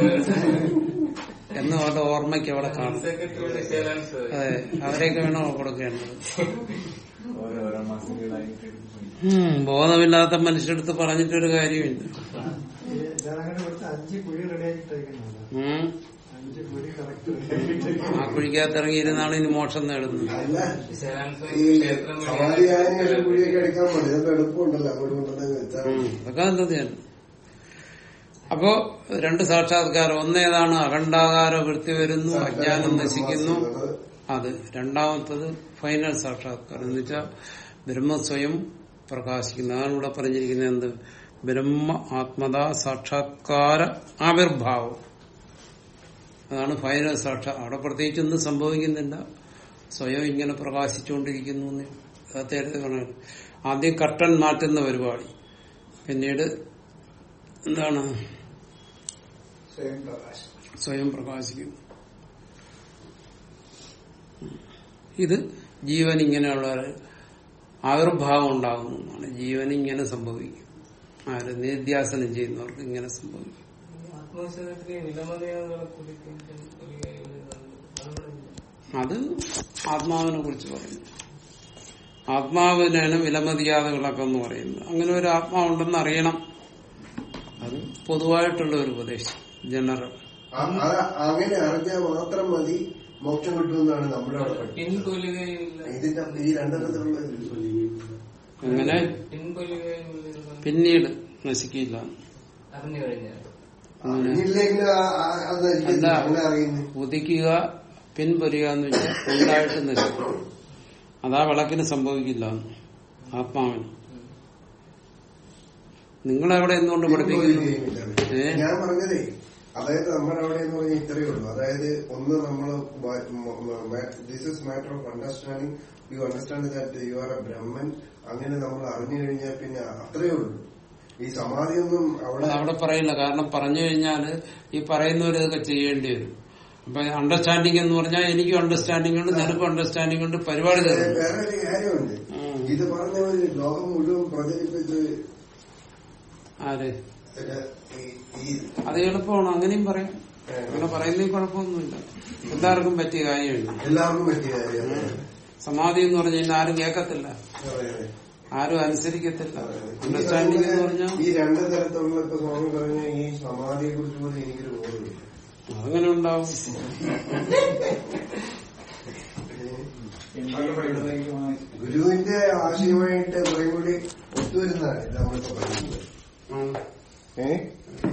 എന്ന് അവരുടെ ഓർമ്മയ്ക്ക് അവിടെ കാണും സെക്രട്ടറിയുടെ ശേലാൻസ് അതെ അവരെയൊക്കെ വേണം കൊടുക്കേണ്ടത് ഓരോരോ മാസങ്ങളായിട്ട് ഉം, ബോധമില്ലാത്ത മനുഷ്യടുത്ത് പറഞ്ഞിട്ടൊരു കാര്യമില്ല ഈ ജനങ്ങളുടെ ഇവിടുത്തെ അഞ്ച് കുഴി റെഡിയാക്കിട്ടേക്കുന്നതാണ് ഉം. അഞ്ച് കുഴി കറക്റ്റ് റെഡിയാക്കിട്ടേക്കുന്നത് ആ കുഴിക്കകത്ത് ഇറങ്ങിയിരുന്നാണ് ഇനി മോക്ഷം നേടുന്നത് അല്ല ശേലാൻസ് ഈ ക്ഷേത്രം സമാധിയായ ഒരു കുഴിയൊക്കെ എടുക്കാൻ മതി ഇതൊക്കെ എളുപ്പമുണ്ടല്ലോ അങ്ങോട്ട് കൊണ്ടുവന്ന് വെച്ചാൽ ഉം, അതൊക്കെ നല്ലത് തന്നെ അപ്പോ രണ്ട് സാക്ഷാത്കാരം ഒന്നേതാണ് അഖണ്ഡാകാര വൃത്തി വരുന്നു അജ്ഞാനം നശിക്കുന്നു അത് രണ്ടാമത്തത് ഫൈനൽ സാക്ഷാത്കാരം എന്ന് വെച്ചാൽ ബ്രഹ്മ സ്വയം പ്രകാശിക്കുന്നു അതാണ് ഇവിടെ പറഞ്ഞിരിക്കുന്നത് എന്ത് ബ്രഹ്മ ആത്മത സാക്ഷാത്കാര ആവിർഭാവം അതാണ് ഫൈനൽ സാക്ഷാ അവിടെ പ്രത്യേകിച്ച് ഒന്നും സംഭവിക്കുന്നില്ല സ്വയം ഇങ്ങനെ പ്രകാശിച്ചുകൊണ്ടിരിക്കുന്നു എന്ന് അദ്ദേഹത്തെ കാണാൻ ആദ്യം കട്ടൻ മാറ്റുന്ന പരിപാടി പിന്നീട് എന്താണ് സ്വയം പ്രകാശം സ്വയം പ്രകാശിക്കുന്നു ഇത് ജീവൻ ഇങ്ങനെയുള്ള ഒരു ആവിർഭാവം ഉണ്ടാകുന്നു എന്നാണ് ജീവൻ ഇങ്ങനെ സംഭവിക്കും ആര് നിധ്യാസനം ചെയ്യുന്നവർക്ക് ഇങ്ങനെ സംഭവിക്കും ആത്മവിശ്വാസത്തിലെ നിലമതയാകുന്ന കുറിച്ച് ഒരു അതുകൂടെ ഇല്ല. അത് ആത്മാവിനെ കുറിച്ച് പറയുന്നു ആത്മാവിനാണ് വിലമതിയാതകളൊക്കെ എന്ന് പറയുന്നത് അങ്ങനെ ഒരു ആത്മാവുണ്ടെന്ന് അറിയണം അത് പൊതുവായിട്ടുള്ള ഒരു ഉപദേശം ജനറൽ അങ്ങനെ അറിഞ്ഞാൽ മാത്രം മതി മോക്ഷം കിട്ടുമെന്നാണ് നമ്മുടെ അവിടെ പഠിക്കുന്നത് പിൻകൊല്ലുകയില്ല ഇതിന്റെ ഈ രണ്ടെണ്ണത്തിലുള്ള അങ്ങനെ പിൻകൊല്ലുകയുമില്ല പിന്നീട് നശിക്കില്ല അറിഞ്ഞു കഴിഞ്ഞാൽ അറിഞ്ഞില്ലെങ്കിൽ ആ- ആ- അതായിരിക്കും അല്ല. അങ്ങനെ അറിയുന്നത് ഉദിക്കുക പിൻപൊരുക എന്ന് വെച്ചാൽ ഉണ്ടായിട്ട് നശിക്കും അതാ വിളക്കിന് സംഭവിക്കില്ല ആത്മാവിന് നിങ്ങളെവിടെ എന്തുകൊണ്ട് പഠിപ്പിക്കുന്നു ഏ? ഞാൻ പറഞ്ഞതേ അതായത് നമ്മുടെ അവിടെ എന്ന് പറഞ്ഞാൽ ഇത്രയേ ഉള്ളൂ അതായത് ഒന്ന് നമ്മള് this is matter of understanding you understand that you are a Brahman അങ്ങനെ നമ്മൾ അറിഞ്ഞു കഴിഞ്ഞാൽ പിന്നെ അത്രയേ ഉള്ളൂ ഈ സമാധിയൊന്നും അവിടെ അത് അവിടെ പറയില്ല കാരണം പറഞ്ഞു കഴിഞ്ഞാൽ ഈ പറയുന്നവർ ഇതൊക്കെ ചെയ്യേണ്ടി വരും അപ്പൊ അണ്ടർസ്റ്റാൻഡിങ് എന്ന് പറഞ്ഞാൽ എനിക്കും അണ്ടർസ്റ്റാൻഡിംഗ് ഉണ്ട് നിനക്കും അണ്ടർസ്റ്റാൻഡിംഗ് ഉണ്ട് പരിപാടി വേറെ തരുന്നു വേറെ ഒരു കാര്യമുണ്ട് ഉം. ഇത് പറഞ്ഞവര് ലോകം മുഴുവൻ പ്രചരിപ്പിച്ച് ആര് ഇത് ഈ- ഈ അത് എളുപ്പമാണ് അങ്ങനെയും പറയാം അങ്ങനെ പറയുന്നതിൽ കുഴപ്പമൊന്നുമില്ല എല്ലാവർക്കും പറ്റിയ കാര്യമില്ല എല്ലാവർക്കും പറ്റിയ കാര്യം സമാധി എന്ന് പറഞ്ഞു കഴിഞ്ഞാൽ ആരും കേൾക്കത്തില്ല അതെ, അതെ. ആരും അനുസരിക്കത്തില്ല അതെ. അണ്ടർസ്റ്റാൻഡിംഗ് എന്ന് പറഞ്ഞാൽ ഈ രണ്ട് തരത്തിലുള്ള ഇപ്പൊ സ്വാമി പറഞ്ഞ ഈ സമാധിയെ കുറിച്ച് പോലും എനിക്കൊരു ബോധമില്ല അതങ്ങനെ ഉണ്ടാവും ഏ? എം ബി എ പഠിക്കുന്നതിലേക്ക് വാങ്ങിച്ചു ഗുരുവിന്റെ ആശയമായിട്ട് കുറേ കൂടി ഒത്തുവരുന്നതാണ് ഇത് നമ്മളിപ്പോ പറയുന്നത് ആണ്. ഏഹ്